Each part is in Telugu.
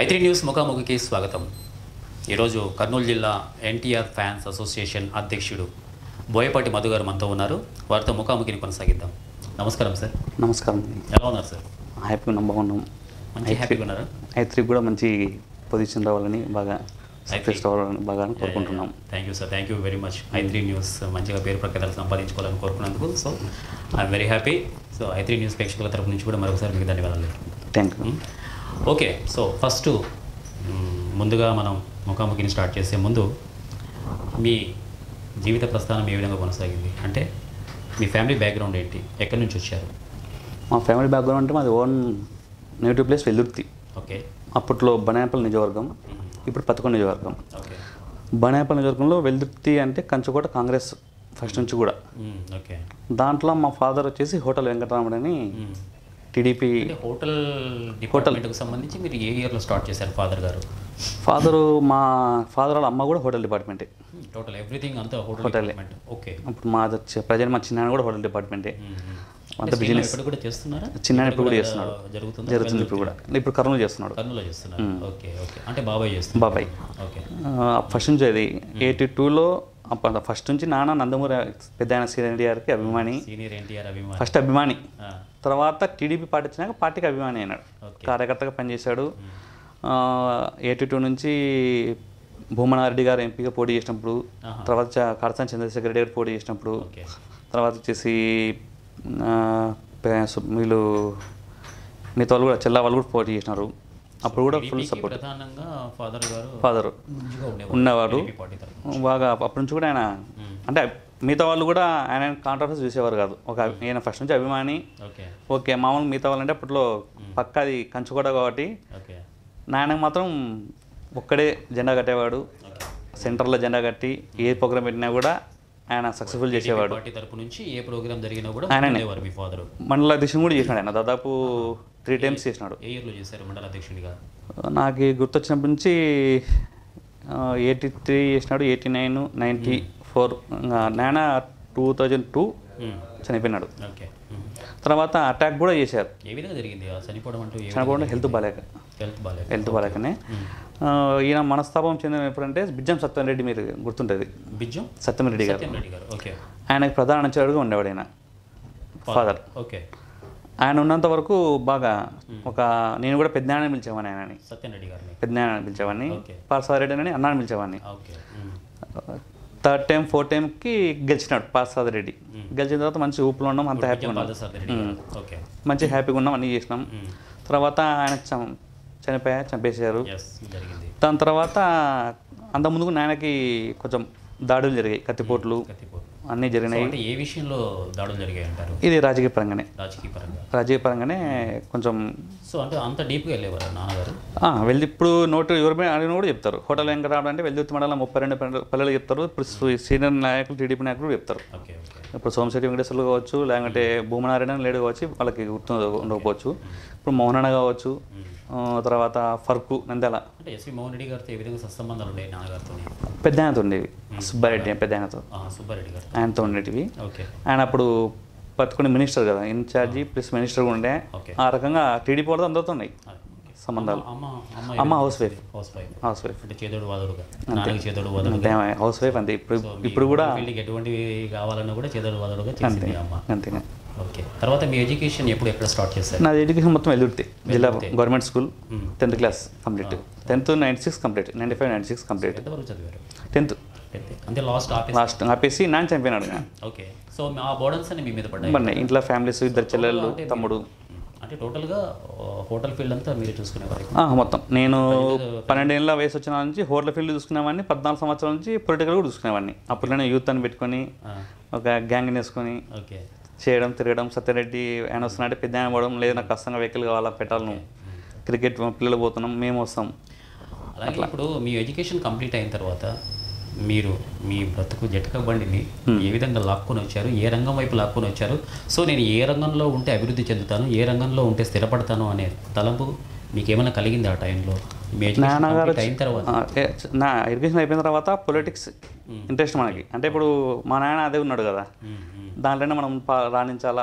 ఐత్రి న్యూస్ ముఖాముఖికి స్వాగతం ఈరోజు కర్నూలు జిల్లా ఎన్టీఆర్ ఫ్యాన్స్ అసోసియేషన్ అధ్యక్షుడు బోయపాటి మధు గారు మనతో ఉన్నారు వారితో ముఖాముఖిని కొనసాగిద్దాం నమస్కారం సార్ నమస్కారం ఎలా ఉన్నారు సార్ హ్యాపీగా ఉన్నాం బాగున్నాం మంచి హ్యాపీగా ఉన్నారా ఐత్రికి కూడా మంచి పొజిషన్ రావాలని బాగా సక్సెస్ రావాలని బాగా కోరుకుంటున్నాం thank you sir thank you very much I three news మంచిగా పేరు ప్రఖ్యాతలు సంపాదించుకోవాలని కోరుకున్నందుకు so I'm very happy so I three news ప్రేక్షకుల తరపు నుంచి కూడా మరొకసారి మీకు ధన్యవాదాలు thank you okay so first hmm, ముందుగా మనం ముఖాముఖిని స్టార్ట్ చేసే ముందు మీ జీవిత ప్రస్థానం ఏ విధంగా కొనసాగింది అంటే మీ ఫ్యామిలీ బ్యాక్గ్రౌండ్ ఏంటి ఎక్కడి నుంచి వచ్చారు మా ఫ్యామిలీ బ్యాక్గ్రౌండ్ అంటే మాది own native place Vellurthi okay అప్పట్లో బనాయపల్లి నియోజకవర్గం ఇప్పుడు పదకొండు నియోజకవర్గం ఓకే బనాయపల్లి నియోజకవర్గంలో వెల్లుర్తి అంటే కంచుకోట కాంగ్రెస్ ఫస్ట్ నుంచి కూడా మ్, ఓకే దాంట్లో మా ఫాదర్ వచ్చేసి హోటల్ వెంకటరామన్ అని మ్. టీడీపీ అంటే హోటల్ డిపార్ట్మెంట్కి సంబంధించి మీరు ఏ ఇయర్లో స్టార్ట్ చేశారు ఫాదర్ గారు ఫాదరు మా ఫాదర్ వాళ్ళ అమ్మ కూడా హోటల్ డిపార్ట్మెంటే టోటల్ ఎవ్రీథింగ్ అంతా హోటల్ హోటలే. డిపార్ట్మెంట్ ఓకే అప్పుడు మా ప్రజెంట్ మా చిన్న కూడా హోటల్ డిపార్ట్మెంటే మ్, మ్. అంత అంటే still business. ఇప్పుడు కూడా చేస్తున్నారా చిన్న ఇప్పుడు కూడా ఇక్కడ చేస్తున్నాడు జరుగుతుందా జరుగుతుంది ఇప్పుడు కూడా ఇప్పుడు కర్నూలు చేస్తున్నాడు కర్నూలులో చేస్తున్నారు ఓకే ఓకే అంటే బాబాయ్ చేస్తున్నారు బాబాయ్ ఓకే ఫస్ట్ నుంచి అది ఎయిటీ టూలో ఫస్ట్ నుంచి నాన్న నందమూరి పెద్ద ఆయన సీనియర్ గారికి అభిమాని సీనియర్ ఎన్టీఆర్ అభిమాని ఫస్ట్ అభిమాని ఆ, తర్వాత టీడీపీ పార్టీ వచ్చినాక పార్టీకి అభిమాని అయినాడు ఓకే. కార్యకర్తగా పనిచేశాడు ఎయిటీ టూ నుంచి భూమనారెడ్డి గారు ఎంపీగా పోటీ చేసినప్పుడు ఆహా. తర్వాత చ- కడసాని చంద్రశేఖర్ రెడ్డి గారు పోటీ చేసినప్పుడు ఓకే తర్వాత వచ్చేసి ఆ, పే- సు- వీళ్ళు మిగతా వాళ్ళు కూడా చెల్లా వాళ్ళు కూడా పోటీ చేసినారు అప్పుడు కూడా ఫుల్ TDP కి సపోర్ట్ ప్రధానంగా ఫాదర్ గారు ఫాదర్ మంచిగా ఉండేవారు ఉన్నవారు TDP పార్టీ తరఫున. బాగా అప్పటి నుంచి కూడా ఆయన మ్మ్. అంటే మిగతా వాళ్ళు కూడా ఆయన కాంట్రవర్సీ చూసేవారు కాదు ఒక ఈయన ఫస్ట్ నుంచి అభిమాని ఓకే ఓకే మామూలు మిగతా వాళ్ళంటే అప్పట్లో పక్క అది కంచుకోట కాబట్టి ఓకే నాయనకు మాత్రం ఒక్కడే జెండా కట్టేవాడు ఓకే సెంటర్లో జెండా కట్టి ఏ ప్రోగ్రామ్ పెట్టినా కూడా ఆయన సక్సెస్ఫుల్ చేసేవాడు పార్టీ తరపు నుంచి ఏ ప్రోగ్రామ్ జరిగినా కూడా ఆయననే. ఉండేవారు మీ ఫాదర్ మండల అధ్యక్షుడు కూడా చేసినాడు ఆయన దాదాపు త్రీ టైమ్స్ చేసినాడు ఏ ఇయర్లో చేశారు మండల అధ్యక్షుడిగా నాకు ఈ గుర్తొచ్చినప్పటి నుంచి ఎయిటీ త్రీ చేసినాడు ఎయిటీ నైన్ నైంటీ ఫోర్ నాయన టూ థౌజండ్ టూ మ్మ్. చనిపోయినాడు ఓకే మ్మ్. తర్వాత అటాక్ కూడా చేశారు ఏ విధంగా జరిగింది ఆ చనిపోవడం అంటూ చనిపోవడం హెల్త్ బాగాలేక హెల్త్ బాగాలేదు హెల్త్ బాగాలేకనే ఆ, ఈయన మనస్తాపం చెందిన ఎప్పుడంటే బిజ్జం సత్యనారెడ్డి మీరు గుర్తుంటుంది బిజ్జం సత్యనారెడ్డి గారు సత్యం రెడ్డి గారు ఓకే ఆయనకు ప్రధాన అనుచరుడుగా ఉండేవాడు ఆయన ఫాదర్ ఓకే ఆయన ఉన్నంత వరకు బాగా ఒక నేను కూడా పెద్ద అని పిలిచేవాడిని ఆయనని సత్యం రెడ్డి గారిని పెద్ద అని పిలిచేవాడిని ఓకే. పార్సాద్ రెడ్డి అని అన్నాని పిలిచేవాడిని okay hmm. Third time fourth టైంకి గెలిచినాడు పార్సాద్ రెడ్డి గెలిచిన తర్వాత మంచి ఊపులో ఉన్నాం అంత హ్యాపీగా బిజ్జం ఉన్నాం పాదసారథి రెడ్డి గారు ఓకే మంచి హ్యాపీగా ఉన్నాం అన్నీ చేసినాం మ్మ్. తర్వాత ఆయన చం- చనిపోయా చంపేశారు ఎస్ జరిగింది దాని తర్వాత అంత ముందుకు నాయనకి కొంచెం దాడులు జరిగాయి కత్తిపోట్లు కత్తిపోటు అన్నీ సో జరిగినాయి అంటే ఏ విషయంలో దాడులు జరిగాయి అంటారు ఇది రాజకీయ పరంగానే రాజకీయ పరంగా రాజకీయ పరంగానే కొంచెం సో అంటే అంత డీప్గా వెళ్ళేవారు నాన్నగారు ఆ, వెళ్ళి ఇప్పుడు నోటు ఎవరి మీద అడిగిన కూడా చెప్తారు హోటల్ వెంకటరాడు అంటే వెల్దుర్తి మండలం ముప్పై రెండు పల్లె- పల్లెలు చెప్తారు ఇప్పుడు సు- సీనియర్ నాయకులు టీడీపీ నాయకులు కూడా చెప్తారు ఓకే ఓకే ఇప్పుడు సోమశెట్టి వెంకటేశ్వర్లు కావచ్చు లేకుంటే భూమనారాయణ లేడు కావచ్చు వాళ్ళకి గుర్తు ఉండకపోవచ్చు ఇప్పుడు మోహనన్న కావచ్చు ఆ, తర్వాత ఫర్కు నంద్యాల అంటే ఎస్వి మోహన్ రెడ్డి గారితో ఏ విధంగా సత్సంబంధాలు ఉండేవి నాన్నగారితో పెద్ద ఆయనతో ఉండేవి సుబ్బారెడ్డి పెద్ద ఆయనతో సుబ్బారెడ్డి గారు ఆయనతో ఉండేటివి ఓకే ఆయన అప్పుడు పట్టుకుని మినిస్టర్ కదా ఇన్ఛార్జి ప్లస్ మినిస్టర్ కూడా ఉండే ఓకే ఆ రకంగా టీడీపీ వాళ్ళతో అందరితో ఉన్నాయి ఆ, ఓకే. సంబంధాలు అమ్మ అమ్మ అమ్మ housewife housewife housewife అంటే చేదోడు వాదోడుగా నాన్నకి చేదోడు వాదోడుగా అంతే ఆమె హౌస్ వైఫ్ అంతే ఇప్పుడు సో ఇప్పుడు కూడా ఫీల్డ్కి ఎటువంటివి కావాలన్నా కూడా చేదోడు వాదోడుగా చేసింది అమ్మ అంతేగా ఓకే తర్వాత మీ ఎడ్యుకేషన్ ఎప్పుడు ఎక్కడ స్టార్ట్ చేశారు నాది ఎడ్యుకేషన్ మొత్తం వెల్లుర్తి జిల్లా Veldurthi. Government school hmm. Tenth class complete tenth ninety six complete ninety five ninety six complete ఎంతవరకు చదివారు టెన్త్ టెన్త్ అంటే లాస్ట్ ఆఫీస్ లాస్ట్ ఆపేసి నాన్న చనిపోయినాడు ఇంకా. ఓకే సో ఆ బోర్డన్స్ అన్ని మీ మీద పడ్డాయి మరి ఇంట్లో ఫ్యామిలీస్ ఇద్దరు చెల్లెళ్ళు అంటే తమ్ముడు అంటే టోటల్గా హోటల్ ఫీల్డ్ అంతా మీరు చూసుకునేవారు ఆ, మొత్తం నేను పన్నెండేళ్ళ వయసు వచ్చిన నుంచి హోటల్ ఫీల్డ్ చూసుకునేవాడిని పద్నాలుగు సంవత్సరాల నుంచి పొలిటికల్ కూడా చూసుకునేవాడిని అప్పుడు నేను యూత్ అని పెట్టుకొని ఆ, ఒక గ్యాంగ్ వేసుకొని ఓకే చేయడం తిరగడం సత్యరెడ్డి ఆయన వస్తున్నాడు పెద్ద ఆయన పోవడం లేదు నాకు కష్టంగా వెహికల్ కావాలా పెట్టాలి నువ్వు క్రికెట్ పిల్లలు పోతున్నాం మేము వస్తాం అలాగే ఇప్పుడు మీ ఎడ్యుకేషన్ కంప్లీట్ అయిన తర్వాత మీరు మీ బ్రతుకు జటక బండిని ఏ విధంగా లాక్కొని వచ్చారు ఏ రంగం వైపు లాక్కొని వచ్చారు సో నేను ఏ రంగంలో ఉంటే అభివృద్ధి చెందుతాను ఏ రంగంలో ఉంటే స్థిరపడతాను అనే తలంపు మీకు ఏమైనా కలిగింది ఆ టైంలో మీ ఎడ్యుకేషన్ నాన్నగారు కంప్లీట్ అయిన తర్వాత ఆ, ఏ, నా ఎడ్యుకేషన్ అయిపోయిన తర్వాత పొలిటిక్స్ ఇంట్రెస్ట్ మనకి అంటే ఇప్పుడు మా నాయన అదే ఉన్నాడు కదా ఉమ్, ఉమ్, దాంట్లోనే మనం పా- రాణించాలా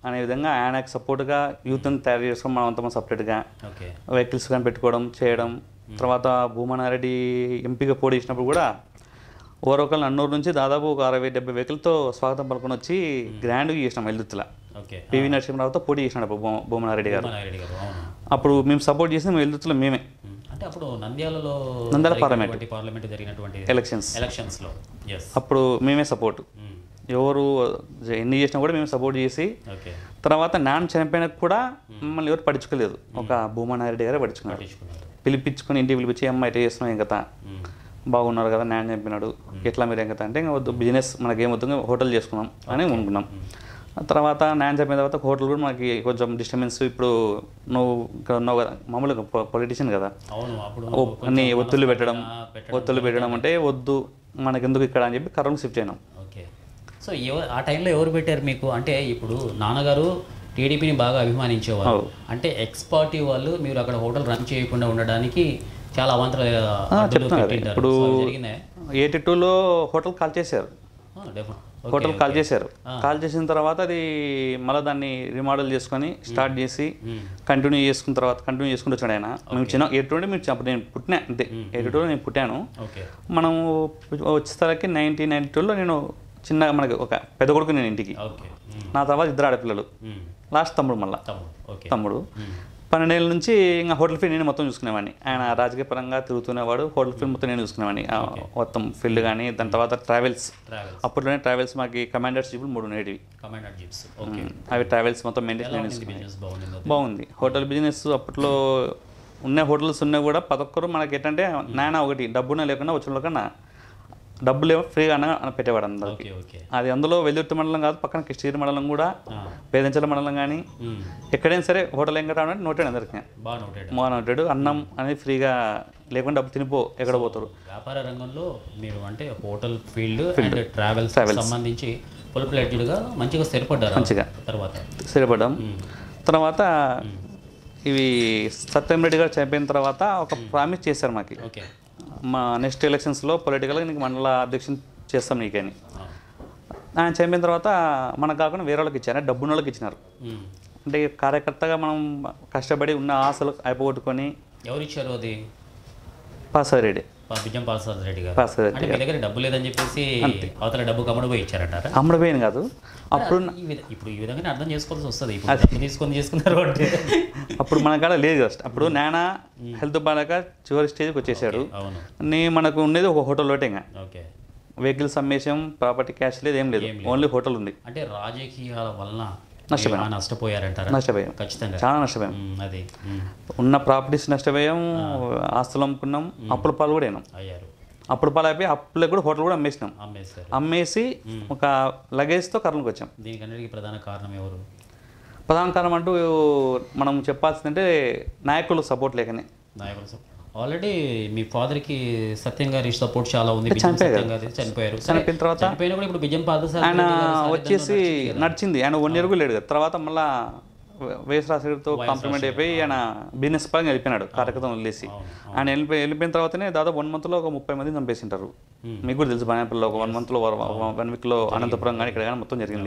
అనే విధంగా ఆయనకు సపోర్ట్గా యూత్ని తయారు చేసుకోవడం మనం అంతా సపరేట్గా ఓకే వెహికల్స్ కానీ పెట్టుకోవడం చేయడం తర్వాత భూమనారెడ్డి ఎంపీగా పోటీ చేసినప్పుడు కూడా ఓరొకళ్ళు అన్నూరు నుంచి దాదాపు ఒక అరవై డెబ్బై వెహికల్తో స్వాగతం పలుకొని వచ్చి గ్రాండ్గా చేసినాం ఎల్దుత్తుల ఓకే పివి నరసింహరావుతో పోటీ చేసినాడు అప్పుడు భూ- భూమనారెడ్డి గారు నాయుడు గారు అవును అప్పుడు మేము సపోర్ట్ చేసింది ఎల్దుత్తులో మేమే ఉమ్. అంటే అప్పుడు నంద్యాలలో నంద్యాల జరిగినటువంటి పార్లమెంట్ జరిగినటువంటి ఎలక్షన్స్ ఎలక్షన్స్ లో ఎస్ అప్పుడు మేమే సపోర్ట్ ఎవరు ఎన్ని చేసినా కూడా మేము సపోర్ట్ చేసి ఓకే తర్వాత నాన్న చనిపోయినా కూడా మమ్మల్ని ఎవరు పట్టించుకోలేదు ఒక భూమనారెడ్డి గారే పట్టించుకున్నారు పట్టించుకున్నారు పిలిపించుకొని ఇంటికి పిలిపించి అమ్మ ఇట్లా చేస్తున్నాం ఏం కదా ఉమ్. బాగున్నారు కదా నాన్న చంపినాడు ఎట్లా మీరు ఏం కదా అంటే ఇంకా వద్దు బిజినెస్ మనకేం వద్దు హోటల్ చేసుకున్నాం అని అనుకున్నాం ఆ తర్వాత నాన్న చెప్పిన తర్వాత హోటల్ కూడా మనకి కొంచెం డిస్టర్బెన్స్ ఇప్పుడు నువ్వు ఇక్కడ ఉన్నావు కదా మామూలుగా పొలిటీషియన్ కదా అవును అప్పుడు ఓ, అన్ని ఒత్తులు పెట్టడం ఆ, పెట్టడం ఒత్తులు పెట్టడం అంటే వద్దు మనకెందుకు ఇక్కడ అని చెప్పి కర్రను షిఫ్ట్ అయినాం ఓకే సో ఎవ- ఆ టైంలో ఎవరు పెట్టారు మీకు అంటే ఇప్పుడు నాన్నగారు టీడీపీని బాగా అభిమానించేవారు అవు. అంటే ఎక్స్ పార్టీ వాళ్ళు మీరు అక్కడ హోటల్ రన్ చేయకుండా ఉండడానికి చాలా అవాంతర అడ్డులు చెప్తున్నా కదా, పెట్టింటారు ఇప్పుడు సో అవి జరిగినాయి ఎయిటీ టూలో హోటల్ కాల్ చేశారు హోటల్ కాల్ చేశారు కాల్ చేసిన తర్వాత అది మళ్ళీ దాన్ని రిమోడల్ చేసుకొని స్టార్ట్ చేసి కంటిన్యూ చేసుకున్న తర్వాత కంటిన్యూ చేసుకుంటూ వచ్చాడు ఆయన మేము చిన్న ఎయిట్ నుండి మీరు అప్పుడు నేను పుట్టినా అంతే ఎయిటీ టూలో నేను పుట్టాను ఓకే మనం వచ్చేసరికి నైన్టీన్ నైన్టీ టూలో నేను చిన్నగా మనకి ఒక పెద్ద కొడుకు నేను ఇంటికి ఓకే ఉమ్. నా తర్వాత ఇద్దరు ఆడపిల్లలు ఉమ్. లాస్ట్ తమ్ముడు మళ్ళా తమ్ముడు ఓకే తమ్ముడు ఉమ్. పన్నెండేళ్ళ నుంచి ఇంకా హోటల్ ఫీల్డ్ నేను మొత్తం చూసుకునేవాడిని ఆయన రాజకీయ పరంగా తిరుగుతున్నవాడు హోటల్ ఫీల్డ్ మొత్తం నేను చూసుకునేవాడిని ఆ, మొత్తం ఫీల్డ్ కానీ దాని తర్వాత ట్రావెల్స్ ట్రావెల్స్ అప్పట్లోనే ట్రావెల్స్ మాకు కమాండర్స్ జీపులు మూడు ఉండేవి కమాండర్ జిప్స్ ఓకే అవి ట్రావెల్స్ మొత్తం మెయింటైన్ ఎలా నేను ఉంది బిజినెస్ బాగుంది బాగుంది హోటల్ బిజినెస్ అప్పట్లో ఉన్న హోటల్స్ ఉన్నా కూడా ప్రతి ఒక్కరు మనకి ఏంటంటే నాన్న ఒకటి డబ్బున లేకుండా వచ్చిన కన్నా డబ్బులు ఏమో ఫ్రీగా అన్న పెట్టేవాడు అందరికి ఓకే ఓకే అది అందులో వెల్లుర్తి మండలం కాదు పక్కన కిష్టీరి మండలం కూడా ఆ. పేదంచల మండలం కానీ ఉమ్. ఎక్కడైనా సరే హోటల్ ఏం కట్టాలంటే నోటాడు అందరికి బాగా నోటెడ్ మోహన్ ఉంటాడు అన్నం అనేది ఫ్రీగా లేకుండా డబ్బు తినిపో ఎక్కడ పోతారు వ్యాపార రంగంలో మీరు అంటే హోటల్ ఫీల్డ్ అండ్ ట్రావెల్స్ సంబంధించి ఫుల్ గా మంచిగా స్థిరపడ్డారు మంచిగా. తర్వాత సరిపడ్డాం ఉమ్. తర్వాత ఇవి సత్యం రెడ్డి గారు చనిపోయిన తర్వాత ఒక ప్రామిస్ చేశారు మాకు ఓకే మా నెక్స్ట్ ఎలక్షన్స్లో పొలిటికల్గా నీకు మండల అధ్యక్షుని చేస్తాం నీకని ఆ. ఆయన చనిపోయిన తర్వాత మనకు కాకుండా వేరే వాళ్ళకి ఇచ్చారు డబ్బున్న వాళ్ళకి ఇచ్చినారు ఉమ్. అంటే కార్యకర్తగా మనం కష్టపడి ఉన్న ఆశలు అయిపోగొట్టుకొని ఎవరు ఇచ్చారు అది పాసారి రెడ్డి పా- బిజ్జం పాలసాద్ రెడ్డి గారు పాసారి రెడ్డి అంటే మీ దగ్గర డబ్బు లేదని చెప్పేసి అవతల డబ్బు కమ్మడి పోయి ఇచ్చారంటారా అమ్మడి పోయింది కాదు అప్పుడు ఈ విధ- ఇప్పుడు ఈ విధంగానే అర్థం చేసుకోవాల్సి వస్తుంది ఇప్పుడు డబ్బు తీసుకొని చేసుకున్నారు అంటే అప్పుడు మన కాడ లేదు కదా అప్పుడు నాన్న హెల్త్ బాగాక చివరి స్టేజ్కి వచ్చేసాడు అవును నీ మనకు ఉండేది ఒక హోటల్ ఒకటే ఇంకా ఓకే వెహికల్స్ అమ్మేసాం ప్రాపర్టీ క్యాష్ లేదు ఏం లేదు ఓన్లీ హోటల్ ఉంది అంటే రాజకీయాల వలన నష్టపోయాం. మీరు నష్టపోయారంటారా నష్టపోయాం ఖచ్చితంగా చాలా నష్టపోయాం ఉమ్, అది ఉమ్, ఉన్న ప్రాపర్టీస్ నష్టపోయాం ఆస్తులు అమ్ముకున్నాం అప్పుల పాలు కూడా అయినాం అయ్యారు అప్పుల పాలు అయిపోయి అప్పులకు కూడా హోటల్ కూడా అమ్మేసినాం అమ్మేశారు అమ్మేసి ఒక లగేజ్తో కర్నూలుకి వచ్చాం దీనికన్నిటికీ ప్రధాన కారణం ఎవరు ప్రధాన కారణం అంటూ మనం చెప్పాల్సిందంటే నాయకులు సపోర్ట్ లేకనే నాయకులు ఆల్రెడీ మీ ఫాదర్ కి సత్యం గారి సపోర్ట్ చాలా ఉంది బిజన్ చనిపోయారు. సత్యం గారి చనిపోయారు సరే, చనిపోయిన తర్వాత చనిపోయినా కూడా ఇప్పుడు బిజన్ పాదసారి ఆయన వచ్చేసి నడిచింది ఆయన వన్ ఇయర్ కూడా లేడు కదా తర్వాత మళ్ళా వేసరాశితో కాంప్లిమెంట్ అయిపోయి ఆయన బిజినెస్ పరంగా వెళ్ళిపోయినాడు కార్యక్రమం వదిలేసి ఆయన వెళ్ళిపోయి వెళ్ళిపోయిన తర్వాతనే దాదాపు వన్ మంత్లో ఒక ముప్పై మంది చంపేసింటారు మీకు కూడా తెలుసు బాణాపల్లిలో ఒక వన్ మంత్లో వన్ వీక్లో అనంతపురం కానీ ఇక్కడ కానీ మొత్తం జరిగింది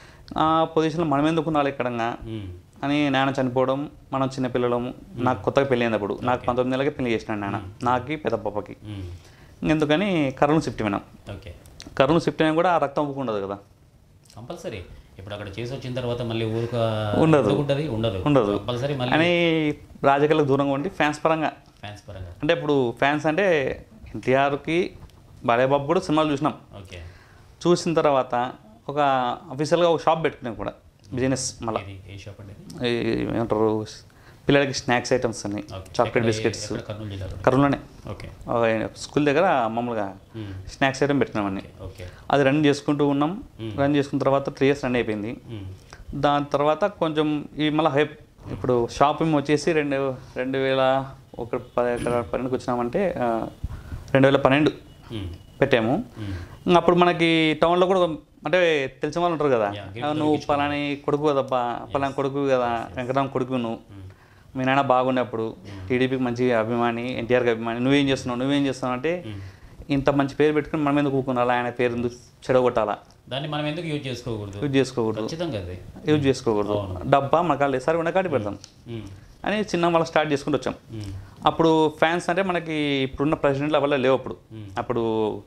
ఆ పొజిషన్లో మనం ఎందుకు ఉండాలి ఇక్కడంగా అని నాన్న చనిపోవడం మనం చిన్న పిల్లలము నాకు కొత్తగా పెళ్ళి అయినప్పుడు నాకు పంతొమ్మిది నెలలకి పెళ్లి చేసినాడు నాన్న నాకి పెద్ద పాపకి ఎందుకని కర్నూలు షిఫ్ట్ అయినాం ఓకే కర్నూలు షిఫ్ట్ అయినా కూడా ఆ రక్తం ఒప్పుకుండదు కదా కంపల్సరీ ఇప్పుడు అక్కడ చేసి వచ్చిన తర్వాత మళ్ళీ ఊరుక ఉండదు. ఉంటుంది ఉండదు ఉండదు. కంపల్సరీ మళ్ళీ అని రాజకీయాలకు దూరంగా ఉండి ఫ్యాన్స్ పరంగా ఫ్యాన్స్ పరంగా అంటే ఇప్పుడు ఫ్యాన్స్ అంటే ఎన్టీఆర్కి బాలయ్యబాబు కూడా సినిమాలు చూసినాం ఓకే చూసిన తర్వాత ఒక అఫీషియల్గా ఒక షాప్ పెట్టుకున్నాం కూడా బిజినెస్ మళ్ళీ ఇది ఏ షాప్ అండి ఏమంటారు పిల్లలకి స్నాక్స్ ఐటమ్స్ అన్ని ఓకే. చాక్లెట్ ఎక్కడ- బిస్కెట్స్ ఎక్కడ కర్నూలు జిల్లాలో కర్నూలులోనే ఓకే స్కూల్ దగ్గర మామూలుగా మ్మ్. స్నాక్స్ ఐటమ్ పెట్టినామని ఓకే అది రన్ చేసుకుంటూ ఉన్నాం రన్ చేసుకున్న తర్వాత త్రీ ఇయర్స్ రన్ అయిపోయింది మ్మ్. దాని తర్వాత కొంచెం ఈ మళ్ళీ హైప్ ఇప్పుడు షాపింగ్ వచ్చేసి రెండు రెండు వేల ఒక పది పన్నెండుకి వచ్చినామంటే ఆ, రెండు వేల పన్నెండు మ్మ్. పెట్టాము మ్మ్. ఇంకా అప్పుడు మనకి టౌన్లో కూడా అంటే తెలిసిన వాళ్ళు ఉంటారు కదా Yeah, ఆ, నువ్వు పలాని కొడుకు కదబ్బా పలాని కొడుకు కదా వెంకటరామ్ కొడుకు నువ్వు మీ నాన్న బాగున్నప్పుడు టీడీపీకి మంచి అభిమాని ఎన్టీఆర్కి అభిమాని నువ్వేం చేస్తున్నావు నువ్వేం చేస్తున్నావు అంటే ఇంత మంచి పేరు పెట్టుకుని మనం ఎందుకు ఊకునాలా ఆయన పేరు ఎందుకు చెడగొట్టాలా దాన్ని మనం ఎందుకు యూజ్ చేసుకోకూడదు యూజ్ చేసుకోకూడదు ఖచ్చితంగా అది యూజ్ చేసుకోకూడదు డబ్బా మనకాళ్ళు సరే ఉండకాడి పెడతాం ఉమ్, అని చిన్న మళ్ళీ స్టార్ట్ చేసుకుంటూ వచ్చాం ఉమ్, అప్పుడు ఫ్యాన్స్ అంటే మనకి ఇప్పుడున్న ప్రెసిడెంట్ లెవెల్లో లేవు అప్పుడు అప్పుడు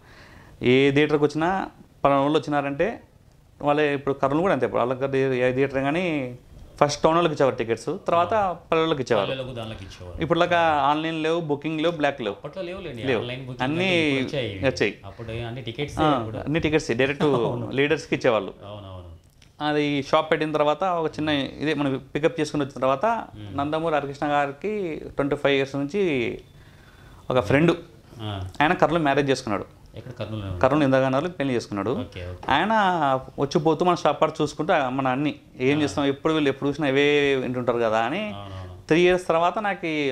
ఏ థియేటర్కి వచ్చినా పలానా వాళ్ళు వచ్చినారంటే వాళ్ళే ఇప్పుడు కర్నూలు కూడా అంతే ఇప్పుడు వాళ్ళకి ఏ థియేటర్ కానీ ఫస్ట్ టౌన్ వాళ్ళకి ఇచ్చేవారు టికెట్స్ తర్వాత పల్లెలకు ఇచ్చేవారు పల్లెలకు దానిలోకి ఇచ్చేవారు ఇప్పుడులాగా ఆన్లైన్ లేవు బుకింగ్ లేవు బ్లాక్ లేవు అప్పట్లో లేవులేండి ఆన్లైన్ బుకింగ్ అన్నీ అంటే ఇప్పుడు వచ్చాయి వచ్చాయి. అప్పుడు అన్ని టికెట్స్ ఆ, అన్ని టికెట్స్ డైరెక్ట్ లీడర్స్కి ఇచ్చేవాళ్ళు అవునవును అది షాప్ పెట్టిన తర్వాత ఒక చిన్న ఇదే మనం పికప్ చేసుకుని వచ్చిన తర్వాత నందమూరి హరికృష్ణ గారికి ట్వంటీ ఫైవ్ ఇయర్స్ నుంచి ఒక ఫ్రెండ్ ఆ, ఆయన కర్నూలు మ్యారేజ్ చేసుకున్నాడు ఎక్కడ కర్నూలు కర్నూలు ఇందాకన్నారు పెళ్లి చేసుకున్నాడు ఓకే ఓకే ఆయన వచ్చిపోతూ మన షాప్ కాడ చూసుకుంటూ మన అన్ని ఏం చేస్తాం ఎప్పుడు వీళ్ళు ఎప్పుడు చూసినా ఇవే వింటుంటారు కదా అని అవునవును త్రీ ఇయర్స్ తర్వాత నాకు ఈ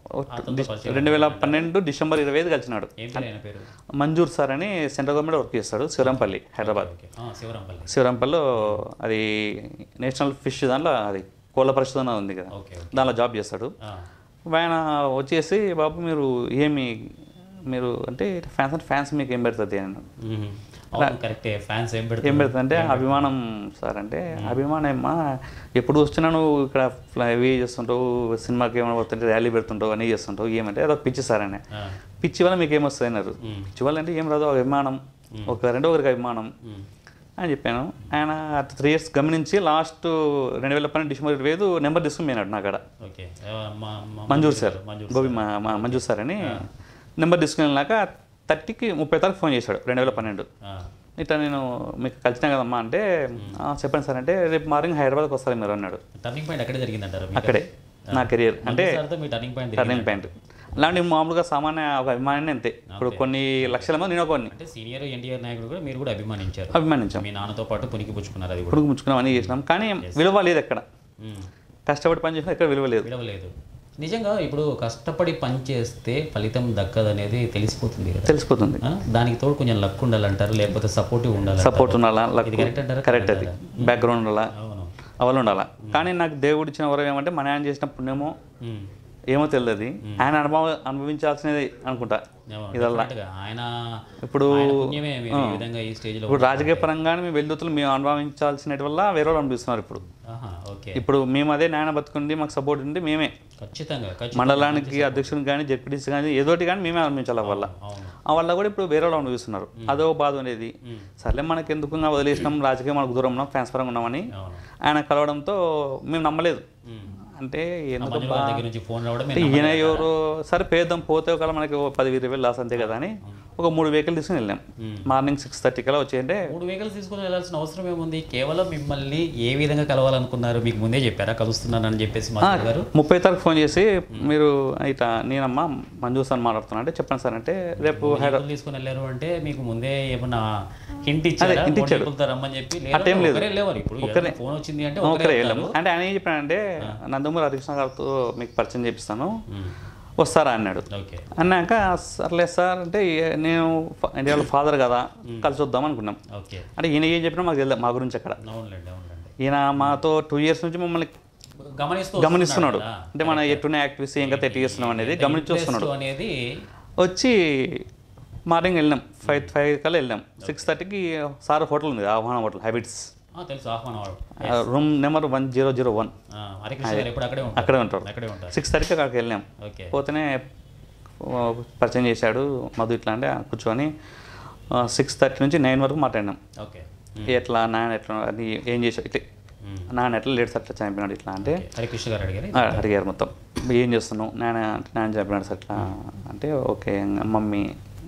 రెండు వేల పన్నెండు డిసెంబర్ ఇరవై ఐదు కలిసినాడు ఏం పేరు ఆయన పేరు మంజూర్ సార్ అని సెంట్రల్ గవర్నమెంట్ వర్క్ చేస్తాడు శివరంపల్లి హైదరాబాద్ ఓకే ఆ, శివరాంపల్లి శివరంపల్లిలో అది నేషనల్ ఫిష్ దాంట్లో అది కోళ్ళ పరిశోధన ఉంది కదా ఓకే ఓకే దానిలో జాబ్ చేస్తాడు ఆ, ఆయన వచ్చేసి బాబు మీరు ఏమి మీరు అంటే ఫ్యాన్స్ అంటే ఫ్యాన్స్ మీకు ఏం పెడుతుంది అని మ్మ్. అవును కరెక్టే ఫ్యాన్స్ ఏం ఏం పెడతారు పెడుతుంది అంటే అభిమానం సార్ అంటే అభిమానం ఏమ్మా ఎప్పుడు వస్తున్నా నువ్వు ఇక్కడ ఫ్లై ఇవి చేస్తుంటావు సినిమాకి ఏమైనా పోతుంటే ర్యాలీ పెడుతుంటావు అని చేస్తుంటావు ఏమంటే అదొక పిచ్చి సార్ అని ఆ, పిచ్చి వల్ల మీకు ఏమొస్తుంది అన్నారు మ్మ్. పిచ్చి వల్ల అంటే ఏం రాదు ఒక అభిమానం ఒకరంటే ఒకరికి అభిమానం మ్మ్. అని చెప్పాను ఆయన త్రీ ఇయర్స్ గమనించి లాస్ట్ రెండు వేల పన్నెండు డిసెంబర్ ఇరవై ఐదు నెంబర్ తీసుకుని పోయినాడు నా కాడ ఓకే ఆ, మా- మా- మంజూర్ సార్ మంజూర్ గోపి మా మా- మంజూర్ సార్ అని నెంబర్ తీసుకున్నాక థర్టీకి ముప్పై తారీఖు ఫోన్ చేశాడు రెండు వేల పన్నెండు ఆ, ఇట్లా నేను మీకు కలిసినా కదమ్మా అంటే "ఆ, చెప్పండి సార్ అంటే రేపు మార్నింగ్ హైదరాబాద్కి వస్తారు మీరు అన్నాడు టర్నింగ్ పాయింట్ అక్కడే జరిగిందంటారు మీకు? అక్కడే నా కెరియర్ అంటే మంజూర్ సార్తో మీ టర్నింగ్ పాయింట్ టర్నింగ్ పాయింట్ అలాంటి మామూలుగా సామాన్య ఒక అభిమాని అంతే ఇప్పుడు కొన్ని లక్షల మంది నేను కొన్ని అంటే సీనియర్ ఎన్టీఆర్ నాయకుడు కూడా మీరు కూడా అభిమానించారు అభిమానించాం మీ నాన్నతో పాటు పునికి పుచ్చుకున్నారు అది కూడా ఇప్పుడు ముచ్చుకున్నాం అన్నీ చేసినాం కానీ విలువ లేదు ఎక్కడ మ్మ్. కష్టపడి పని చేసినా ఎక్కడ విలువ లేదు విడవలేదు నిజంగా ఇప్పుడు కష్టపడి పని చేస్తే ఫలితం దక్కదనేది తెలిసిపోతుంది కదా తెలిసిపోతుంది ఆ? దానికి తోడు కొంచెం లక్ ఉండాలంటారు లేకపోతే సపోర్టివ్ ఉండాలి సపోర్ట్ ఉండాలా లక్ ఇది కరెక్ట్ అంటారా కరెక్ట్ అది బ్యాక్గ్రౌండ్ ఉండాలా అవును అవన్నీ ఉండాలా కానీ నాకు దేవుడు ఇచ్చిన వరం ఏమంటే మన ఆయన చేసిన పుణ్యమో మ్మ్. ఏమో తెలియదు ఆయన అనుభవం అనుభవించాల్సినది అనుకుంటా అవును. ఇదల్లా Definitely గా. ఆయన ఇప్పుడు ఆయన పుణ్యమే మీరు ఈ విధంగా ఈ స్టేజ్ లో ఇప్పుడు రాజకీయ పరంగానే మేము వెల్లుతులు మేము అనుభవించాల్సినటి వల్ల వేరే వాళ్ళు అనిపిస్తున్నారు ఇప్పుడు ఆహా, ఓకే ఇప్పుడు మేము అదే నాయన బతుకుండి మాకు సపోర్ట్ ఉంది మేమే ఖచ్చితంగా ఖచ్చితంగా మండలానికి అధ్యక్షుడు కానీ జడ్పీటీసీ కానీ ఏదోటి కానీ మేమే అనిపించాలి ఆ వల్ల అవును ఆ వల్ల కూడా ఇప్పుడు వేరే వాళ్ళు అనుభవిస్తున్నారు అదో బాధ అనేది మ్మ్. సర్లే మనకి ఎందుకు ఇంకా వదిలేసినాం రాజకీయం మనకు దూరం ఉన్నాం ఫ్యాన్స్ పరంగా ఉన్నామని అవును ఆయన కలవడంతో మేము నమ్మలేదు మ్మ్. అంటే ఎందుకు మంజుల గారి దగ్గర నుంచి ఫోన్ రావడం అంటే ఈయన ఎవరు సరే పేద్దాం పోతే ఒకవేళ మనకి ఓ పది ఇరవై వేలు లాస్ అంతే కదా అని ఒక మూడు వెహికల్ తీసుకుని వెళ్ళాం మ్మ్. మార్నింగ్ సిక్స్ థర్టీ కల్లా వచ్చేయంటే మూడు వెహికల్స్ తీసుకుని వెళ్ళాల్సిన అవసరం ఏముంది కేవలం మిమ్మల్ని ఏ విధంగా కలవాలనుకున్నారు మీకు ముందే చెప్పారా కలుస్తున్నానని చెప్పేసి మంజుల గారు ముప్పై తారీఖు ఫోన్ చేసి మీరు ఇట్లా నేనమ్మా మంజు సార్ మాట్లాడుతున్నా అంటే చెప్పండి సార్ అంటే రేపు వెహికల్ తీసుకుని వెళ్ళారు అంటే మీకు ముందే ఏమన్నా హింట్ ఇచ్చారా hint మూడు ఇచ్చారు. వెహికల్తో రమ్మని చెప్పి అట్టేం లేదు. ఒకరే లేవాలి ఇప్పుడు ఒకరే. ఫోన్ వచ్చింది అంటే ఒకరే ఒకరే వెళ్ళాము వెళ్తారు. అంటే ఆయన ఏం చెప్పాడంటే నందమూరి హరికృష్ణ గారితో మీకు పరిచయం చేపిస్తాను మ్మ్. వస్తారా అన్నాడు ఓకే అన్నాక సర్లే సార్ అంటే ఏ- నేను ఫ- అంటే వాళ్ళ ఫాదర్ కదా కలిసి వద్దాం అనుకున్నాం ఓకే అంటే ఈయన ఏం చెప్పినా మాకు తెలియదు మా గురించి అక్కడ అవునులేండి అవునులేండి ఈయన మాతో టూ ఇయర్స్ నుంచి మమ్మల్ని గమనిస్తూ గమనిస్తున్నాడు వస్తున్నాడు కదా. అంటే మన ఎట్టునే యాక్టివిటీస్ ఇంకా ఎట్టి చేస్తున్నాం అనేది గమనించి వస్తున్నాడు Interest అనేది వచ్చి మార్నింగ్ వెళ్ళినాం ఫైవ్ ఫైవ్ కల్లా వెళ్ళాం సిక్స్ థర్టీకి సార్ హోటల్ ఉంది ఆహ్వాన హోటల్ హ్యాబిట్స్ ఆ, తెలుసు ఆహ్వానం వాడు room number one zero zero one ఆ, హరికృష్ణ గారు ఎప్పుడు అక్కడే ఉంటారు అక్కడే ఉంటారు అక్కడే ఉంటారు సిక్స్ థర్టీకి అక్కడికి వెళ్ళాం ఓకే పోతేనే ఆ, పరిచయం చేశాడు మధు ఇట్లా అంటే కూర్చొని సిక్స్ థర్టీ నుంచి నైన్ వరకు మాట్లాడినాం ఓకే ఎట్లా నాయన ఎట్లా అది ఏం చేసావు ఇట్లా మ్మ్. నాన్న ఎట్లా లేట్స్ అట్లా చనిపోయినాడు ఇట్లా అంటే హరికృష్ణ గారు అడిగారు ఆ, అడిగారు మొత్తం ఏం చేస్తున్నావు నాన్న అంటే నాన్న చనిపోయినాడు సార్ ఇట్లా అంటే ఓకే మమ్మీ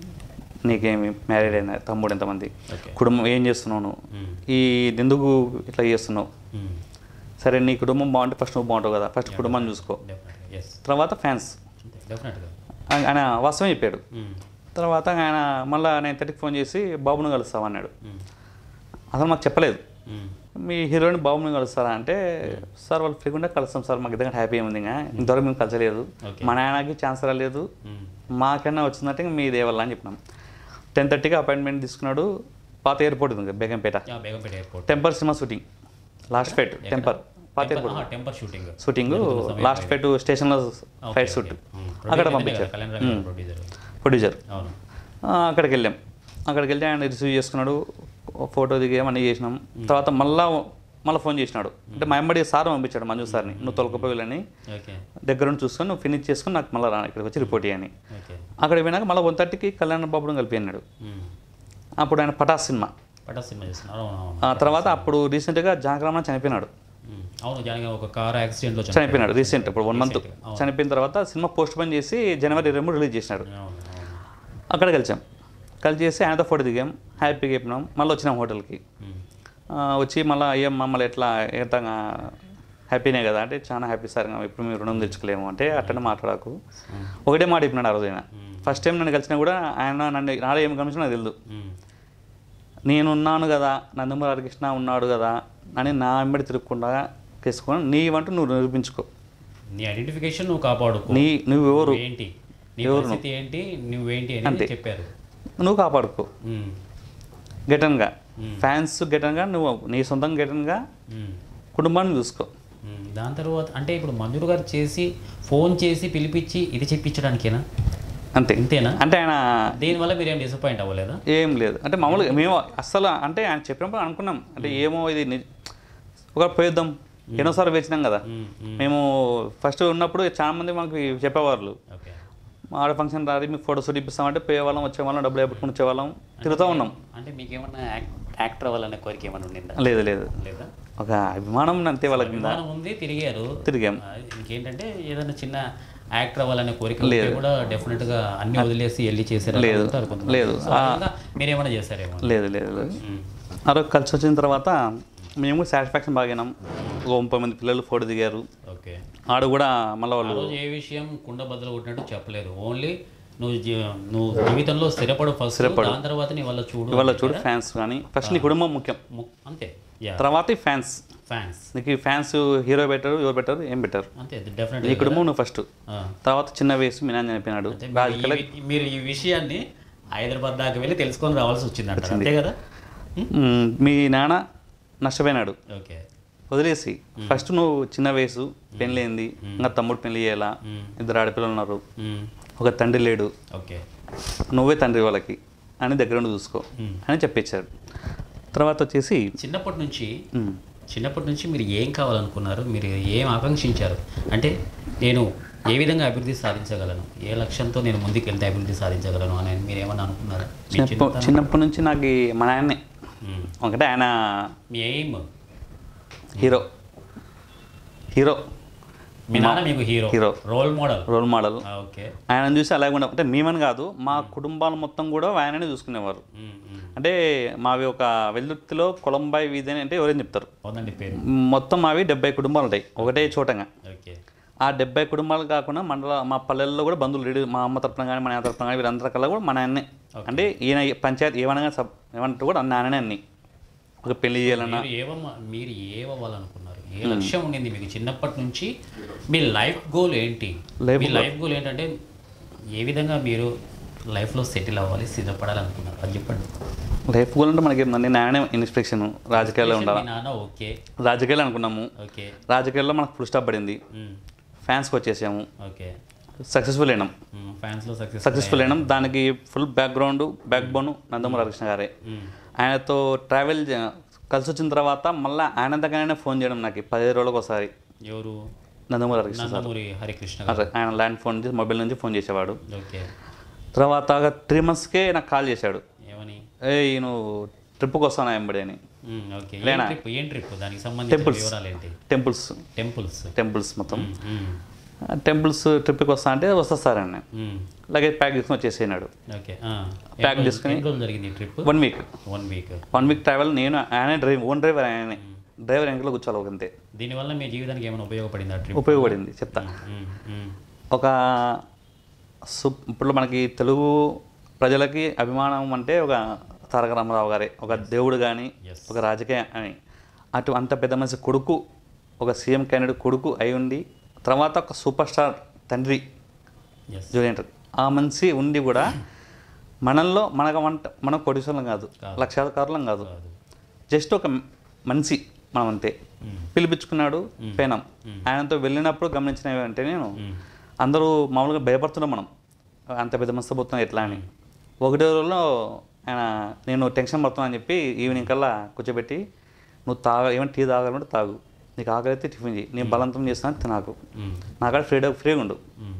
నీకేమి మ్యారీడ్ అయిన తమ్ముడు ఎంతమంది ఓకే కుటుంబం ఏం చేస్తున్నావు నువ్వు మ్మ్. ఈ ఎందుకు ఇట్లా చేస్తున్నావు మ్మ్. సరే నీ కుటుంబం బాగుంటే ఫస్ట్ నువ్వు బాగుంటావు కదా ఫస్ట్ కుటుంబాన్ని చూసుకో డెఫినెట్గా ఎస్ తర్వాత ఫ్యాన్స్ డెఫినెట్గా ఆయన వాస్తవం చెప్పాడు తర్వాత ఆయన మళ్ళీ నైన్ థర్టీకి ఫోన్ చేసి బాబును కలుస్తావా అన్నాడు అసలు మాకు చెప్పలేదు మీ హీరోయిన్ బాబుని కలుస్తారా అంటే సార్ వాళ్ళు ఫ్రీకుండా కలుస్తాం సార్ మాకు ఇద్దరు హ్యాపీ ఉంది ఇంకా ఇంతవరకు మేము కలిసలేదు Okay. మా నాన్నకి ఛాన్స్ రాలేదు మాకన్నా వచ్చిందంటే ఇంక మీ దేవల్ల అని చెప్పినాం టెన్ థర్టీకి అపాయింట్మెంట్ తీసుకున్నాడు పాత ఎయిర్పోర్ట్ ఉంది Begumpet Begumpet airport Temper cinema shooting last fight Temper పాత airport Temper shooting shooting last fight స్టేషన్లో ఫైట్ షూట్ అక్కడ పంపించారు కళ్యాణ్ రావు ప్రొడ్యూసర్ ప్రొడ్యూసర్ అవును ఆ, అక్కడికి వెళ్ళాం అక్కడికి వెళ్ళి ఆయన రిసీవ్ చేసుకున్నాడు ఫోటో దిగాం అన్నీ చేసినాం తర్వాత మళ్ళా మళ్ళీ ఫోన్ చేసినాడు అంటే మా ఎంబడి సార్ పంపించాడు మంజు సార్ని నువ్వు తొలకపోయాలని ఓకే దగ్గర నుండి చూసుకొని నువ్వు ఫినిష్ చేసుకొని నాకు మళ్ళీ రా ఇక్కడికి వచ్చి రిపోర్ట్ చేయని ఓకే అక్కడికి పోయినాక మళ్ళీ వన్ థర్టీకి కళ్యాణ బాబుడు కలిపి అన్నాడు మ్మ్. అప్పుడు ఆయన పటాస్ సినిమా పటా సినిమా చేస్తున్నారు అవును అవును ఆ తర్వాత అప్పుడు రీసెంట్గా జానకరామన్ చనిపోయినాడు మ్మ్. అవును జానకి ఒక కార్ యాక్సిడెంట్లో చనిపోయినాడు రీసెంట్ ఇప్పుడు వన్ మంత్ చనిపోయిన తర్వాత సినిమా పోస్ట్ పోన్ చేసి జనవరి ఇరవై మూడు రిలీజ్ చేసినాడు అవును అవును అక్కడ కలిసాం కలిసి చేసి ఆయనతో ఫోటో దిగాం హ్యాపీగా చెప్పినాం మళ్ళీ వచ్చినాం హోటల్కి మ్మ్. ఆ, వచ్చి మళ్ళీ అయ్యా మమ్మల్ని ఎట్లా ఎంత హ్యాపీనే కదా అంటే చాలా హ్యాపీ సార్ ఇప్పుడు మీరు రుణం తెచ్చుకోలేము అంటే అట్టనే మాట్లాడకు ఒకటే మాట చెప్పినాడు ఆ రోజు ఆయన ఫస్ట్ టైం నన్ను కలిసినా కూడా ఆయన నన్ను నాలో ఏం గమనించినా నాకు తెలియదు మ్మ్. నేనున్నాను కదా నందమూరి హరికృష్ణ ఉన్నాడు కదా అని నా వెంబడి తిరగకుండా తీసుకొని నీవంటూ నువ్వు నిరూపించుకో నీ ఐడెంటిఫికేషన్ నువ్వు కాపాడుకో నీ నువ్వెవరు ఏంటి నీ పరిస్థితి ఏంటి నువ్వేంటి అని చెప్పారు నువ్వు కాపాడుకో మ్మ్. గెటన్గా ఫ్యాన్స్ గెటన్గా నువ్వు నీ సొంతంగా గెటన్గా మ్మ్. కుటుంబాన్ని చూసుకో మ్మ్. దాని తర్వాత అంటే ఇప్పుడు మంజురు గారు చేసి ఫోన్ చేసి పిలిపించి ఇది చెప్పించడానికేనా అంతే ఇంతేనా అంటే ఆయన దీనివల్ల మీరు ఏం డిసప్పాయింట్ అవ్వలేదా ఏం లేదు అంటే మామూలుగా మేము అస్సలు అంటే ఆయన చెప్పినప్పుడు అనుకున్నాం అంటే ఏమో ఇది నిజ ఒక పోయిద్దాం ఎన్నోసార్లు వేచినాం కదా మ్మ్. మ్మ్. మేము ఫస్ట్ ఉన్నప్పుడు చాలా మంది మాకు చెప్పేవాళ్ళు ఓకే మా ఆడ ఫంక్షన్ రాది మీకు ఫోటో షూట్ ఇప్పిస్తామంటే పోయేవాళ్ళం వచ్చేవాళ్ళం డబ్బులు ఎప్పుడుకుని వచ్చేవాళ్ళం తిరుగుతూ ఉన్నాం అంటే మీకు ఏమన్నా యాక్టర్ అవ్వాలనే కోరిక ఏమైనా ఉండిందా లేదు లేదు లేదా ఒక అభిమానం అంతే వాళ్ళ కింద అభిమానం ఉంది తిరిగారు తిరిగాం ఆ, ఇంకేంటంటే ఏదైనా చిన్న యాక్టర్ అవ్వాలనే కోరిక ఉంటే కూడా డెఫినెట్ గా అన్ని వదిలేసి వెళ్ళి చేశారు లేదు. అనుకుంటారు కొంతమంది. లేదు. సో ఆ విధంగా మీరేమైనా చేశారేమో లేదు లేదు లేదు మ్మ్. ఆ రోజు కలిసి వచ్చిన తర్వాత మేము సాటిస్ఫాక్షన్ బాగానాం ఒక ముప్పై మంది పిల్లలు ఫోటో దిగారు ఓకే ఆడ కూడా మళ్ళీ ఆ వాళ్ళు రోజు ఏ విషయం కుండ బద్దలు కొట్టినట్టు చెప్పలేదు ఓన్లీ నువ్వు జీ- నువ్వు జీవితంలో స్థిరపడు ఫస్ట్ దాని తర్వాత నీ వల్ల చూడు ఇవాళ చూడు ఫ్యాన్స్ కానీ ఫస్ట్ నీ కుటుంబం ముఖ్యం ము- అంతే యా తర్వాత ఈ ఫ్యాన్స్ ఫ్యాన్స్ నీకు ఈ ఫ్యాన్స్ హీరో బెటర్ ఎవరు బెటర్ ఏం బెటర్ అంతే డెఫినెట్ నీ కుటుంబం నువ్వు ఫస్ట్ తర్వాత చిన్న వయసు మీ నాన్న చనిపోయినాడు రాజకీయాల మీరు ఈ విషయాన్ని హైదరాబాద్ దాకా వెళ్ళి తెలుసుకొని రావాల్సి వచ్చింది అంటారు అంతే కదా మ్, మీ నాన్న నష్టపోయినాడు ఓకే వదిలేసి ఫస్ట్ నువ్వు చిన్న వయసు పెళ్ళి ఇంకా తమ్ముడు పెళ్లి చేయాలా ఇద్దరు ఆడపిల్లలు ఉన్నారు మ్మ్. ఒక తండ్రి లేడు ఓకే నువ్వే తండ్రి వాళ్ళకి అని దగ్గర నుండి చూసుకో మ్మ్. అని చెప్పించాడు తర్వాత వచ్చేసి చిన్నప్పటి నుంచి మ్, చిన్నప్పటి నుంచి మీరు ఏం కావాలనుకున్నారు మీరు ఏం ఆకాంక్షించారు అంటే నేను ఏ విధంగా అభివృద్ధి సాధించగలను ఏ లక్ష్యంతో నేను ముందుకు వెళ్తే అభివృద్ధి సాధించగలను అని మీరు ఏమన్నా అనుకున్నారా మీ చిన్నప్ప చిన్నతనం- చిన్నప్పటి నుంచి నాకు ఈ మా నాన్నే మ్మ్. ఒకటే ఆయన మీ ఎయిమ్ హీరో హీరో మీ నాన్న మీకు hero hero. Role model role model okay ఆయన చూసి అలాగే ఉండే అంటే మేమని కాదు మా కుటుంబాలు మొత్తం కూడా ఆయననే చూసుకునేవారు మ్మ్, మ్మ్. అంటే మావి ఒక వెల్లుర్తిలో కొలంబాయి వీధి అని అంటే ఎవరైనా చెప్తారు అవునండి పేరు మొత్తం మావి డెబ్బై కుటుంబాలు ఉంటాయి ఒకటే చోటగా ఓకే ఆ డెబ్బై కుటుంబాలు కాకుండా మండల మా పల్లెల్లో కూడా బంధువులు లేడు మా అమ్మ తరపున కానీ మా నాన్న తరపున కానీ వీరందరి కల్లా కూడా మా నాన్నే అంటే ఈయన పంచాయతీ ఏమనగా సబ్ ఏమంటారు కూడా నాన్ననే అన్ని ఒక పెళ్లి చేయాలన్నా మీరు ఏవమ్మ మీరు ఏమవ్వాలనుకున్నారు ఏ లక్ష్యం ఉండింది మీకు చిన్నప్పటి నుంచి మీ లైఫ్ గోల్ ఏంటి Life మీ లైఫ్ గోల్ ఏంటంటే ఏ విధంగా మీరు లైఫ్లో సెటిల్ అవ్వాలి స్థిరపడాలి అనుకున్నారు అది చెప్పండి లైఫ్ గోల్ అంటే మనకి ఏంటంటే నాన్నే ఇన్స్పిరేషన్ రాజకీయాల్లో ఉండాలి మీ నాన్న ఓకే రాజకీయాలు అనుకున్నాము ఓకే రాజకీయాల్లో మనకు ఫుల్ స్టాప్ పడింది మ్మ్. ఫ్యాన్స్కి వచ్చేసాము ఓకే సక్సెస్ఫుల్ అయినాం మ్మ్. ఫ్యాన్స్లో సక్సెస్ సక్సెస్ఫుల్ అయినాం దానికి full background backbone Nandamuri Harikrishna గారే మ్మ్. ఆయనతో ట్రావెల్ చే- కలిసి వచ్చిన తర్వాత మళ్ళీ ఆయన దగ్గరనే ఫోన్ చేయడం నాకు పదిహేను రోజులకు ఒకసారి ఎవరు నందమూరి హరికృష్ణ నందమూరి హరికృష్ణ గారు అదే, ఆయన ల్యాండ్ ఫోన్ చేసి మొబైల్ నుంచి ఫోన్ చేసేవాడు ఓకే తర్వాత త్రీ మంత్స్కే నాకు కాల్ చేశాడు ఏమని ఏ నువ్వు ట్రిప్కి వస్తాను ఎంబడి అని మ్మ్. ఓకే ఏం లేనా? ట్రిప్ ఏం ట్రిప్ దానికి సంబంధించిన Temples. వివరాలు ఏంటి టెంపుల్స్ టెంపుల్స్ టెంపుల్స్ మొత్తం మ్మ్. టెంపుల్స్ ట్రిప్కి వస్తా అంటే వస్తా సార్ అన్న మ్మ్. లగేజ్ ప్యాక్ తీసుకొని వచ్చేసినాడు ఓకే ఆ. Pack ఎన్ని రోజులు- చేసుకుని- ఎన్ని రోజులు జరిగింది trip one week one week one week travel నేను ఆయన డ్రైవ్ ఓన్ డ్రైవర్ ఆయనే డ్రైవర్ వెనకలో కూర్చోవాలి ఒక అంతే దీనివల్ల మీ జీవితానికి ఏమైనా ఉపయోగపడింది ఆ ట్రిప్ ఉపయోగపడింది చెప్తా మ్మ్. మ్మ్. ఒక సు ఇప్పుడు మనకి తెలుగు ప్రజలకి అభిమానం అంటే ఒక తారక రామారావు గారే ఒక దేవుడు కానీ Yes. ఒక రాజకీయ అని అటు అంత పెద్ద మనిషి కొడుకు ఒక సీఎం క్యాండిడేట్ కొడుకు అయి ఉండి తర్వాత ఒక సూపర్ స్టార్ తండ్రి ఎస్ జూనియర్ ఆ మనిషి ఉండి కూడా మనల్లో మనకు వంట మన కోటీశ్వరం కాదు కాదు. లక్షాధికారులం కాదు కాదు. జస్ట్ ఒక మనిషి మనం అంతే మ్మ్. పిలిపించుకున్నాడు పోయినాం ఆయనతో వెళ్ళినప్పుడు గమనించిన అంటే నేను మ్మ్. అందరూ మామూలుగా భయపడుతున్నాం మనం అంత పెద్ద మస్తు పోతున్నాం ఎట్లా అని ఒకటే రోజులో ఆయన నేను టెన్షన్ పడుతున్నా అని చెప్పి ఈవినింగ్ కల్లా కూర్చోబెట్టి నువ్వు తాగ ఏమైనా టీ తాగాలంటే తాగు నీకు ఆకలి అయితే టిఫిన్ చేయి నేను బలవంతం చేస్తాను తినాకు మ్మ్. నాకాడ ఫ్రీగా ఫ్రీగా ఉండు మ్మ్.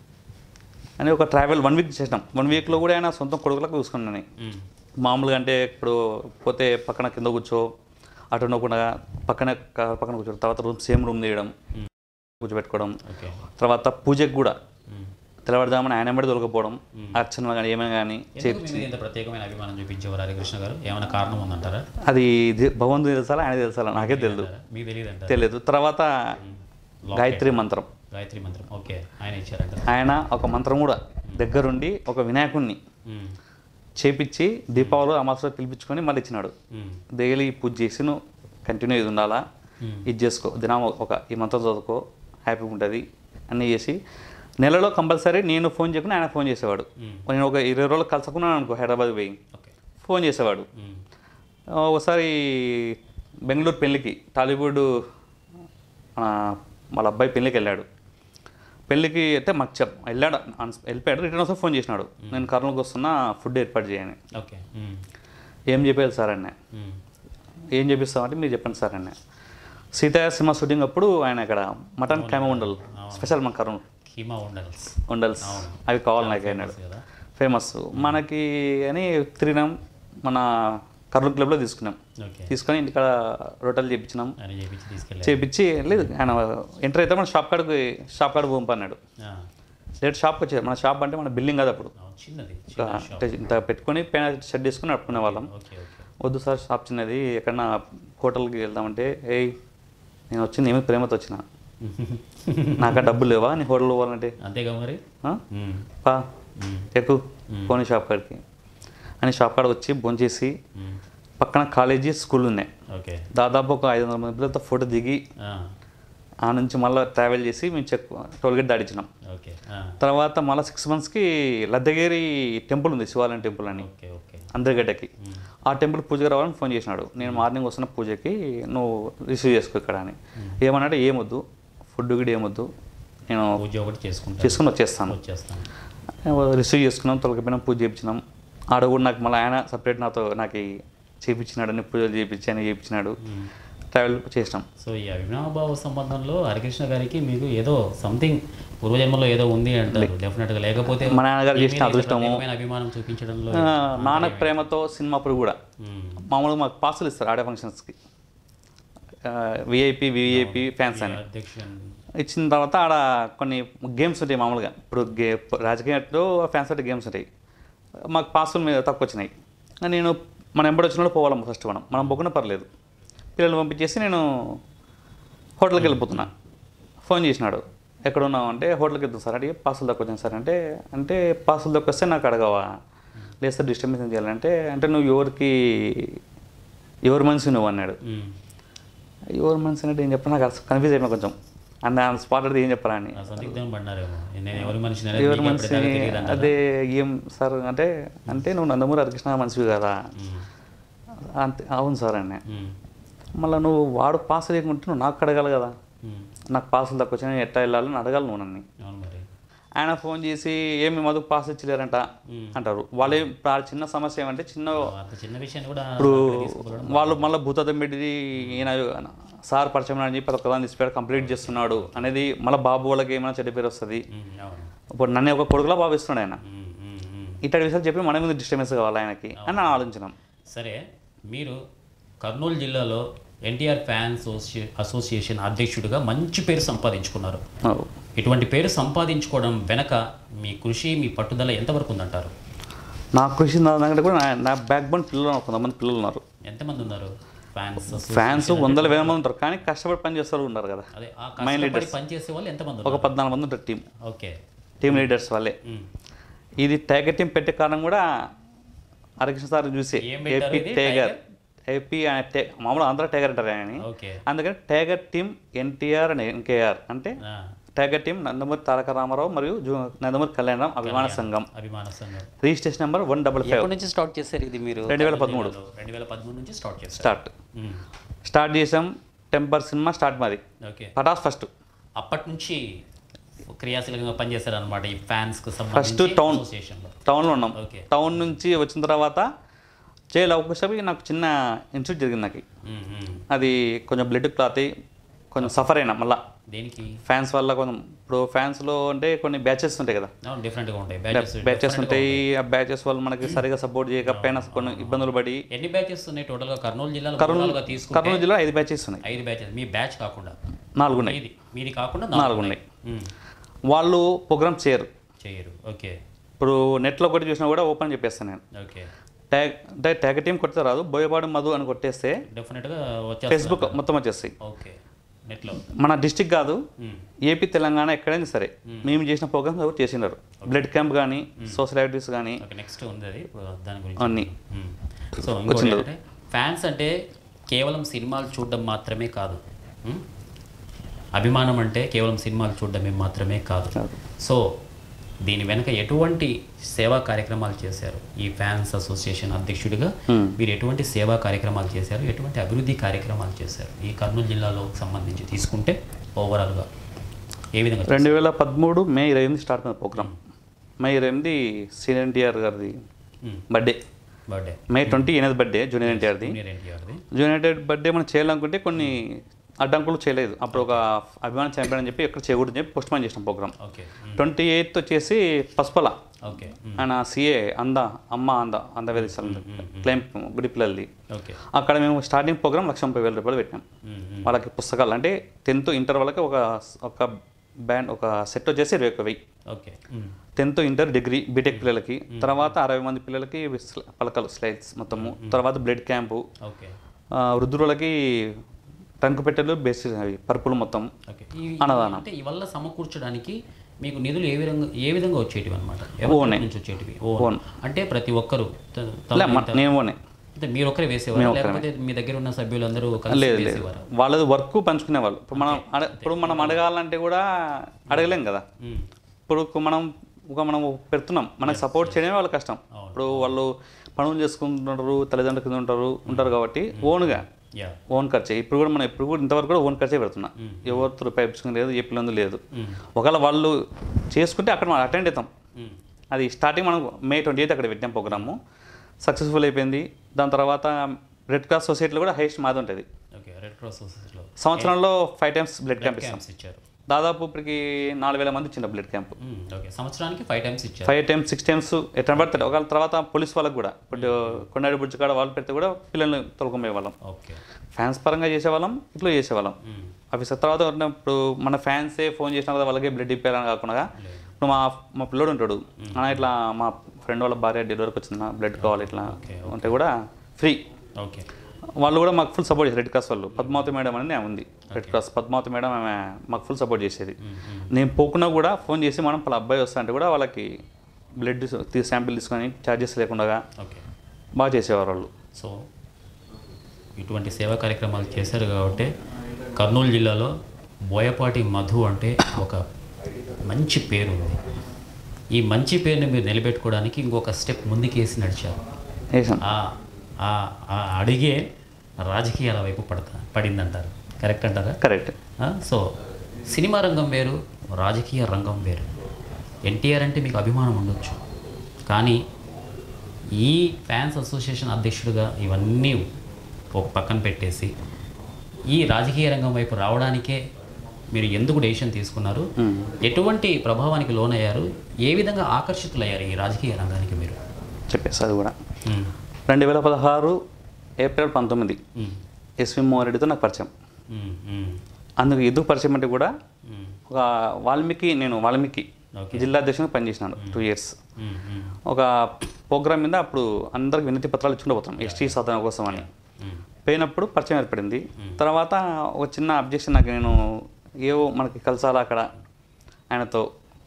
అని ఒక ట్రావెల్ వన్ వీక్ చేసినాం వన్ వీక్లో కూడా ఆయన సొంత కొడుకులకు చూసుకున్నాను మ్మ్. మామూలుగా అంటే ఇప్పుడు పోతే పక్కన కింద కూర్చో అటు ఉండకుండా పక్కన క- పక్కన కూర్చో తర్వాత రూమ్ సేమ్ రూమ్ తీయడం కూర్చోబెట్టుకోవడం ఓకే తర్వాత పూజకి కూడా మ్మ్. తెల్లవారుజామున ఆయన ఎంబడి దొరకపోవడం అర్చనలు కానీ ఏమైనా కానీ ఎందుకు మీ మీద ఇంత ప్రత్యేకమైన అభిమానం చూపించేవారు హరికృష్ణ గారు ఏమైనా కారణం ఉందంటారా అది ది- భగవంతుడు తెలుసాలా ఆయన తెలుసాలా నాకే తెలియదు మీకు తెలియదు అంటారా తెలియదు తర్వాత గాయత్రి మంత్రం గాయత్రి మంత్రం ఓకే ఆయన ఇచ్చారంట ఆయన ఒక మంత్రం కూడా దగ్గరుండి ఒక వినాయకుడిని మ్మ్. చేపించి దీపావళి అమాసలో పిలిపించుకొని మళ్ళీ ఇచ్చినాడు మ్మ్. డైలీ పూజ చేసి నువ్వు కంటిన్యూ ఇది ఉండాలా మ్మ్. ఇది చేసుకో దినం ఒక ఈ మంత్రం చదువుకో హ్యాపీగా ఉంటుంది అన్నీ చేసి నెలలో కంపల్సరీ నేను ఫోన్ చేయకుండా ఆయన ఫోన్ చేసేవాడు మ్మ్. నేను ఒక ఇరవై రోజులు కలుసుకున్నాను అనుకో హైదరాబాద్ పోయి ఓకే ఫోన్ చేసేవాడు మ్మ్. ఒకసారి బెంగళూరు పెళ్ళికి టాలీవుడ్ మన వాళ్ళ అబ్బాయి పెళ్ళికి వెళ్ళాడు పెళ్ళికి అయితే మాకు చెప్ వెళ్ళాడు అన్స్- వెళ్ళిపోయాడు రిటర్న్ వస్తే ఫోన్ చేసినాడు నేను కర్నూలుకి వస్తున్నా ఫుడ్ ఏర్పాటు చేయని ఓకే మ్మ్. ఏం చెప్పేది సార్ అన్న మ్మ్. ఏం చేపిస్తామంటే మీరు చెప్పండి సార్ అన్న సీతయ్య సినిమా షూటింగ్ అప్పుడు ఆయన ఇక్కడ మటన్ కైమ ఉండలు స్పెషల్ మన కర్నూలు కీమా ఉండల్స్ ఉండల్స్ అవి కావాలి నాకు అన్నాడు కదా ఫేమస్ మనకి అని తిరిగినాం మన కర్నూలు క్లబ్లో తీసుకున్నాం ఓకే తీసుకొని ఇంటికాడ రొట్టెలు చేపించినాం ఆయన చేపించి తీసుకెళ్ళారు చేపించి లేదు ఆయన ఎంటర్ అయితే మన షాప్ కాడికి షాప్ కాడికి పంపన్నాడు ఆ. లేట్ షాప్కి వచ్చేది మన షాప్ అంటే మన బిల్డింగ్ కాదు అప్పుడు అవును, చిన్నది ఒక చిన్న షాప్ అంటే ఇంత పెట్టుకొని పైన షెడ్ వేసుకొని నడుపుకునే వాళ్ళం ఓకే ఓకే వద్దు సార్ షాప్ చిన్నది ఎక్కడన్నా హోటల్కి వెళ్దామంటే ఏయ్ నేను వచ్చింది ఏమి ప్రేమతో వచ్చిన నాకు డబ్బులు లేవా నీ హోటల్ పోవాలంటే అంతేగా మరి "ఆ? మ్మ్. పా మ్మ్. ఎక్కువ పోనీ షాప్ కాడికి అని షాప్ కాడ వచ్చి భోంచేసి మ్మ్. పక్కన కాలేజీ స్కూల్ ఉన్నాయి ఓకే దాదాపు ఒక ఐదు వందల మంది పిల్లలతో ఫోటో దిగి ఆ. ఆ నుంచి మళ్ళీ ట్రావెల్ చేసి మేము చెక్ టోల్గేట్ దాడించినాం ఓకే ఆ. తర్వాత మళ్ళీ సిక్స్ మంత్స్కి లద్దగిరి టెంపుల్ ఉంది శివాలయం టెంపుల్ అని ఓకే ఓకే అందరిగడ్డకి ఆ టెంపుల్ పూజకి రావాలని ఫోన్ చేసినాడు నేను మార్నింగ్ వస్తున్న పూజకి నువ్వు రిసీవ్ చేసుకో ఇక్కడ అని ఏమన్నాడు ఏమొద్దు ఫుడ్ కూడా ఏమొద్దు నేను పూజ ఒకటి చేసుకుంటాను చేసుకుని వచ్చేస్తాను వచ్చేస్తాను రిసీవ్ చేసుకున్నాం తొలగిపోయినాం పూజ చేయించినాం ఆడ కూడా నాకు మళ్ళీ ఆయన సపరేట్ నాతో నాకు చేయించినాడు అన్ని పూజలు చేయించి అని చేయించినాడు ట్రావెల్ చేసినాం సో ఈ అవినాభావ సంబంధంలో హరికృష్ణ గారికి మీకు ఏదో సంథింగ్ పూర్వజన్మలో ఏదో ఉంది అంటారు డెఫినెట్ గా లేకపోతే మా నాన్నగారు మీ చేసిన మీద ఇంత అదృష్టము. ప్రత్యేకమైన అభిమానం చూపించడంలో ఆ, నాన్నకు ప్రేమతో సినిమా అప్పుడు కూడా మ్మ్. మామూలుగా మాకు పాసులు ఇస్తారు ఆడే ఫంక్షన్స్కి విఐపి విఐపి ఫ్యాన్స్ అని అధ్యక్షన్ ఇచ్చిన తర్వాత ఆడ కొన్ని గేమ్స్ ఉంటాయి మామూలుగా ఇప్పుడు గే రాజకీయాల్లో ఫ్యాన్స్ అంటే గేమ్స్ ఉంటాయి మాకు పాసులు మీద తక్కువ వచ్చినాయి నేను మన ఎంబడి వచ్చిన వాళ్ళు పోవాలి ఫస్ట్ మనం మనం పోకుండా పర్లేదు పిల్లలు పంపించేసి నేను హోటల్కి వెళ్ళిపోతున్నా ఫోన్ చేసినాడు ఎక్కడ ఉన్నావు అంటే హోటల్కి వెళ్తాను సార్ అడిగి పాసులు తక్కువ వచ్చాను సార్ అంటే అంటే పాసులు తక్కువ వస్తే నాకు అడగవా లేదు సార్ డిస్టర్బెన్స్ చేయాలంటే అంటే నువ్వు ఎవరికి ఎవరి మనిషి నువ్వు అన్నాడు మ్మ్. ఎవరి మనిషి అంటే ఏం చెప్పాను నాకు అసలు కన్ఫ్యూజ్ అయినా కొంచెం అండ్ ఆ స్పాట్ అడితే ఏం చెప్పాలా అని ఆ సందిగ్ధం పడినారేమో నేను ఎవరి మనిషిని ఎవరి అనేది మనిషి తెలియదు అంటారా? అదే ఏం సార్ అంటే అంటే నువ్వు నందమూరి హరికృష్ణ మనిషివి కదా మ్మ్. అంతే అవును సార్ అన్న మ్మ్. మళ్ళీ నువ్వు వాడు పాస్ లేకుంటే నువ్వు నాకు అడగాలి కదా మ్మ్. నాకు పాసులు తక్కువ వచ్చినాయి ఎట్లా వెళ్ళాలని అడగాలి నువ్వు నన్ను అవును మరి ఆయన ఫోన్ చేసి ఏమి మధుకు పాస్ ఇచ్చలేరంట అంటారు వాళ్ళు ఏం- ఆ చిన్న సమస్య ఏమంటే చిన్న అంత చిన్న విషయాన్ని కూడా ఇప్పుడు తీసుకోవడం వాళ్ళు మళ్ళీ భూతత్వం పెట్టి ఈయన సార్ పరిచయం అని చెప్పి ఒక తీసిపోయాడు కంప్లీట్ చేస్తున్నాడు అనేది మళ్ళీ బాబు వాళ్ళకి ఏమైనా చెడ్డ పేరు వస్తుంది మ్మ్. అవును ఇప్పుడు నన్ను ఒక కొడుకులా భావిస్తున్నాడు ఆయన మ్మ్. మ్మ్. మ్మ్. ఇట్లాంటి విషయాలు చెప్పి మన మీద డిస్టర్బెన్స్ కావాలి ఆయనకి అని నా ఆలోచన సరే మీరు కర్నూలు జిల్లాలో ఎన్టీఆర్ ఫ్యాన్స్ అసోసియేషన్ అధ్యక్షుడిగా మంచి పేరు సంపాదించుకున్నారు ఇటువంటి పేరు సంపాదించుకోవడం వెనక మీ కృషి మీ పట్టుదల ఎంతవరకు ఉందంటారు నా కృషి నా దగ్గర కూడా నా- నా బ్యాక్ బోన్ పిల్లలు ఉన్నారు, కొంతమంది పిల్లలు ఉన్నారు ఎంతమంది ఉన్నారు ఫ్యాన్స్ ఫ్యాన్స్ వందల వేల మంది ఉంటారు కానీ కష్టపడి పని చేస్తారు ఉన్నారు కదా అదే ఆ కష్టపడి పనిచేసే వాళ్ళు ఎంతమంది ఒక ఉన్నారు పద్నాలుగు మంది ఉంటారు టీం ఓకే టీం లీడర్స్ వాళ్ళే మ్మ్. ఇది టైగర్ టీం పెట్టే కారణం కూడా హరికృష్ణ సార్ చూసి ఏం పెట్టారు ఏపీ ఇది? టైగర్ ఏపీ అనే టే మామూలు ఆంధ్ర టైగర్ అంటారు ఆయన ఓకే అందుకని tiger team NTR and NKR అంటే ఆ, టైగర్ టీం నందమూరి తారక రామారావు మరియు జూ నందమూరి కళ్యాణరావు అభిమాన సంఘం అభిమాన సంఘం registration number one double five ఎప్పటి నుంచి స్టార్ట్ చేశారు ఇది మీరు రెండు వేల పదమూడు రెండు వేల పదమూడు నుంచి స్టార్ట్ చేస్తారు స్టార్ట్ మ్మ్. స్టార్ట్ చేసాం టెంపర్ సినిమా స్టార్ట్ మాది ఓకే పటాస్ ఫస్ట్ అప్పటి నుంచి క్రియాశీలకంగా పనిచేశారు అనమాట ఈ ఫ్యాన్స్ కు ఫస్ట్ సంబంధించి టౌన్ అసోసియేషన్ లో టౌన్లో ఉన్నాం ఓకే టౌన్ నుంచి వచ్చిన తర్వాత చేయాలి అవకాశం నాకు చిన్న ఇన్సిడెంట్ జరిగింది నాకు ఉమ్, ఉమ్. అది కొంచెం బ్లడ్ క్లాత్ అయ్యి కొంచెం సఫర్ అయినా మళ్ళా దేనికి ఫ్యాన్స్ వల్ల కొంచెం ఇప్పుడు ఫ్యాన్స్లో అంటే కొన్ని బ్యాచెస్ ఉంటాయి కదా అవును డిఫరెంట్ గా ఉంటాయి బ్యాచెస్ బ్యాచెస్ ఉంటాయి ఆ బ్యాచెస్ వాళ్ళు మనకి సరిగా సపోర్ట్ చేయకపోయినా కొన్ని ఇబ్బందులు పడి ఎన్ని బ్యాచెస్ ఉన్నాయి టోటల్ గా కర్నూలు జిల్లాలో కర్నూలు overall గా తీసుకుంటే కర్నూలు జిల్లా ఐదు బ్యాచెస్ ఉన్నాయి ఐదు బ్యాచెస్ మీ బ్యాచ్ కాకుండా నాలుగు ఉన్నాయి మీది మీది కాకుండా నాలుగు ఉన్నాయి ఉమ్, వాళ్ళు ప్రోగ్రామ్ చేయరు చేయరు ఓకే ఇప్పుడు నెట్లో ఒకటి చూసినా కూడా ఓపెన్ చెప్పేస్తాను నేను ఓకే ట్యాగ్ అంటే ట్యాగ్ టీం కొడితే రాదు బోయపాడు మధు అని కొట్టేస్తే డెఫినెట్ గా వచ్చేస్తారు ఫేస్బుక్ మొత్తం వచ్చేస్తాయి ఓకే నెట్ లో మన డిస్టిక్ కాదు ఉమ్, ఏపీ తెలంగాణ ఎక్కడైనా సరే మేము చేసిన ప్రోగ్రామ్స్ ఎవరు చేసినారు బ్లడ్ క్యాంప్ కానీ సోషల్ యాక్టివిటీస్ కానీ ఓకే నెక్స్ట్ ఉంది అది ఇప్పుడు దాని గురించి అన్నీ మ్మ్. సో ఇంకోటి ఏంటంటే ఫ్యాన్స్ అంటే కేవలం సినిమాలు చూడడం మాత్రమే కాదు మ్మ్? అభిమానం అంటే కేవలం సినిమాలు చూడడమే మాత్రమే కాదు కాదు. సో దీని వెనక ఎటువంటి సేవా కార్యక్రమాలు చేశారు ఈ ఫ్యాన్స్ అసోసియేషన్ అధ్యక్షుడిగా మ్మ్. మీరు ఎటువంటి సేవా కార్యక్రమాలు చేశారు ఎటువంటి అభివృద్ధి కార్యక్రమాలు చేశారు ఈ కర్నూలు జిల్లాలో సంబంధించి తీసుకుంటే ఓవరాల్గా ఏ విధంగా చేశారు? రెండు వేల పదమూడు మే ఇరవై ఎనిమిది స్టార్ట్ అయిన ప్రోగ్రామ్ మే ఇరవై ఎనిమిది సీనియర్ ఎన్టీఆర్ గారిది మ్మ్. బర్త్డే బర్త్డే మే ట్వంటీ ఎనిమిది బర్త్డే జూనియర్ ఎన్టీఆర్ది జూనియర్ ఎన్టీఆర్ది జూనియర్ ఎన్టీఆర్ బర్త్డే మనం చేయాలనుకుంటే కొన్ని అడ్డంకులు చేయలేదు అప్పుడు ఒక అభిమానం చంపాడని చెప్పి ఎక్కడ చేయకూడదని చెప్పి పోస్ట్ పోన్ చేసిన ప్రోగ్రామ్ ఓకే మ్మ్. ట్వంటీ ఎయిత్ వచ్చేసి పసుపల ఓకే మ్మ్. ఆయన సిఏ అంద అమ్మ అంద అందవేది క్లైమ్ గుడి పిల్లలది ఓకే అక్కడ మేము స్టార్టింగ్ ప్రోగ్రామ్ లక్ష ముప్పై వేల రూపాయలు పెట్టినాం మ్మ్. మ్మ్. వాళ్ళకి పుస్తకాలు అంటే టెన్త్ ఇంటర్ వాళ్ళకి ఒక ఒక బ్యాండ్ ఒక సెట్ వచ్చేసి ఇరవై ఒక వెయ్యి ఓకే మ్మ్. టెన్త్ ఇంటర్ డిగ్రీ బీటెక్ పిల్లలకి తర్వాత అరవై మంది పిల్లలకి స్ల- పలకలు స్లైడ్స్ మొత్తము తర్వాత బ్లడ్ క్యాంపు ఓకే ఆ, వృద్ధులకి టంకు పెట్టెలు బేసిస్ అవి పరుపులు మొత్తం ఓకే ఈ- అన్నదానం. అంటే ఇవల్ల సమకూర్చడానికి మీకు నిధులు ఏ విధంగా ఏ విధంగా వచ్చేటివి అనమాట ఓనే. నుంచి వచ్చేటివి ఓన్ ఓన్. అంటే ప్రతి ఒక్కరు త- తమ లే, మ- ఇంట- నేను పోనే అంటే మీరు ఒక్కరే వేసేవారు లేకపోతే మీ దగ్గర ఉన్న సభ్యులందరూ కలిసి లేదు లేదు వేసేవారు వాళ్ళది వర్క్ పంచుకునే వాళ్ళు ఇప్పుడు మనం అడ ఇప్పుడు మనం అడగాలంటే కూడా అడగలేం కదా ఇప్పుడు మనం ఒక మనం పెడుతున్నాం మనకు సపోర్ట్ చేయడమే వాళ్ళ కష్టం ఇప్పుడు వాళ్ళు పనులు చేసుకుంటుంటారు తల్లిదండ్రుల కింద ఉంటారు ఉంటారు కాబట్టి ఓన్గా యా ఓన్ ఖర్చే ఇప్పుడు కూడా మనం ఇప్పుడు కూడా ఇంతవరకు కూడా ఓన్ ఖర్చే పెడుతున్నా ఎవరితో రూపాయి ఇప్పించుకుని లేదు ఏ పిల్లలు లేదు ఒకవేళ వాళ్ళు చేసుకుంటే అక్కడ మనం అటెండ్ అవుతాం అది స్టార్టింగ్ మనం మే ట్వంటీ ఎయిత్ అక్కడ పెట్టాం ప్రోగ్రాము సక్సెస్ఫుల్ అయిపోయింది దాని తర్వాత రెడ్ క్రాస్ సొసైటీలో కూడా హైయెస్ట్ మాది ఉంటుంది ఓకే రెడ్ క్రాస్ సొసైటీలో సంవత్సరంలో ఫైవ్ టైమ్స్ బ్లడ్ క్యాంప్ ఇస్తాం క్యాంప్స్ ఇచ్చారు దాదాపు ఇప్పటికి నాలుగు వేల మంది ఇచ్చిన బ్లడ్ క్యాంప్ మ్మ్. ఓకే సంవత్సరానికి ఫైవ్ టైమ్స్ ఇచ్చారు ఫైవ్ టైమ్స్ సిక్స్ టైమ్స్ ఎట్లా పడతారు ఒకవేళ తర్వాత పోలీస్ వాళ్ళకి కూడా ఇప్పుడు కొండాడి బుడ్జి కాడ వాళ్ళు పెడితే కూడా పిల్లల్ని తొలగొమ్మే వాళ్ళం ఓకే ఫ్యాన్స్ పరంగా చేసేవాళ్ళం ఇట్లా చేసేవాళ్ళం మ్మ్. ఆఫీసర్ తర్వాత ఉన్న ఇప్పుడు మన ఫ్యాన్సే ఫోన్ చేసిన కదా వాళ్ళకి బ్లడ్ ఇప్పారని కాకుండా ఇప్పుడు మా మా పిల్లోడు ఉంటాడు అన్న ఇట్లా మా ఫ్రెండ్ వాళ్ళ భార్య డెలివరీకి వచ్చింది బ్లడ్ కావాలి ఇట్లా ఓకే, అంటే కూడా ఫ్రీ ఓకే వాళ్ళు కూడా మాకు ఫుల్ సపోర్ట్ చేశారు రెడ్ క్రాస్ వాళ్ళు పద్మావతి మేడం అని ఆమె ఉంది రెడ్ క్రాస్ పద్మావతి మేడం ఆమె మాకు ఫుల్ సపోర్ట్ చేసేది నేను పోకున్నా కూడా ఫోన్ చేసి మనం వాళ్ళ అబ్బాయి వస్తా అంటే కూడా వాళ్ళకి బ్లడ్ శాంపిల్ తీసుకొని ఛార్జెస్ లేకుండా ఓకే బాగా చేసేవారు వాళ్ళు సో ఇటువంటి సేవా కార్యక్రమాలు చేశారు కాబట్టి కర్నూలు జిల్లాలో బోయపాటి మధు అంటే ఒక మంచి పేరు ఉంది ఈ మంచి పేరుని మీరు నిలబెట్టుకోవడానికి ఇంకొక స్టెప్ ముందుకేసి నడిచారు వేసాను ఆ ఆ- ఆ అడిగే రాజకీయాల వైపు పడతా పడిందంటారు కరెక్ట్ అంటారా కరెక్ట్ ఆ, సో సినిమా రంగం వేరు రాజకీయ రంగం వేరు ఎన్టీఆర్ అంటే మీకు అభిమానం ఉండొచ్చు కానీ ఈ ఫ్యాన్స్ అసోసియేషన్ అధ్యక్షుడిగా ఇవన్నీ ఒక పక్కన పెట్టేసి ఈ రాజకీయ రంగం వైపు రావడానికే మీరు ఎందుకు డెసిషన్ తీసుకున్నారు ఎటువంటి ప్రభావానికి లోనయ్యారు ఏ విధంగా ఆకర్షితులయ్యారు ఈ రాజకీయ రంగానికి మీరు చెప్పేసి అది కూడా ఉమ్, రెండు వేల పదహారు ఏప్రిల్ పంతొమ్మిది ఉమ్, ఎస్వి మోహన్ రెడ్డితో నాకు పరిచయం ఉమ్, ఉమ్, అందుకు ఎందుకు పరిచయం అంటే కూడా ఉమ్, ఒక వాల్మీకి నేను వాల్మీకి ఓకే. జిల్లా అధ్యక్షునిగా పనిచేసినాను టూ ఇయర్స్ ఉమ్, ఉమ్, ఒక ప్రోగ్రామ్ మీద అప్పుడు అందరికి వినతి పత్రాలు ఇచ్చుకుంటూ పోతాం ఎస్టీ సాధన కోసం అని ఉమ్, పోయినప్పుడు పరిచయం ఏర్పడింది తర్వాత ఒక చిన్న అబ్జెక్షన్ నాకు నేను ఏవో మనకి కలసాలా అక్కడ ఆయనతో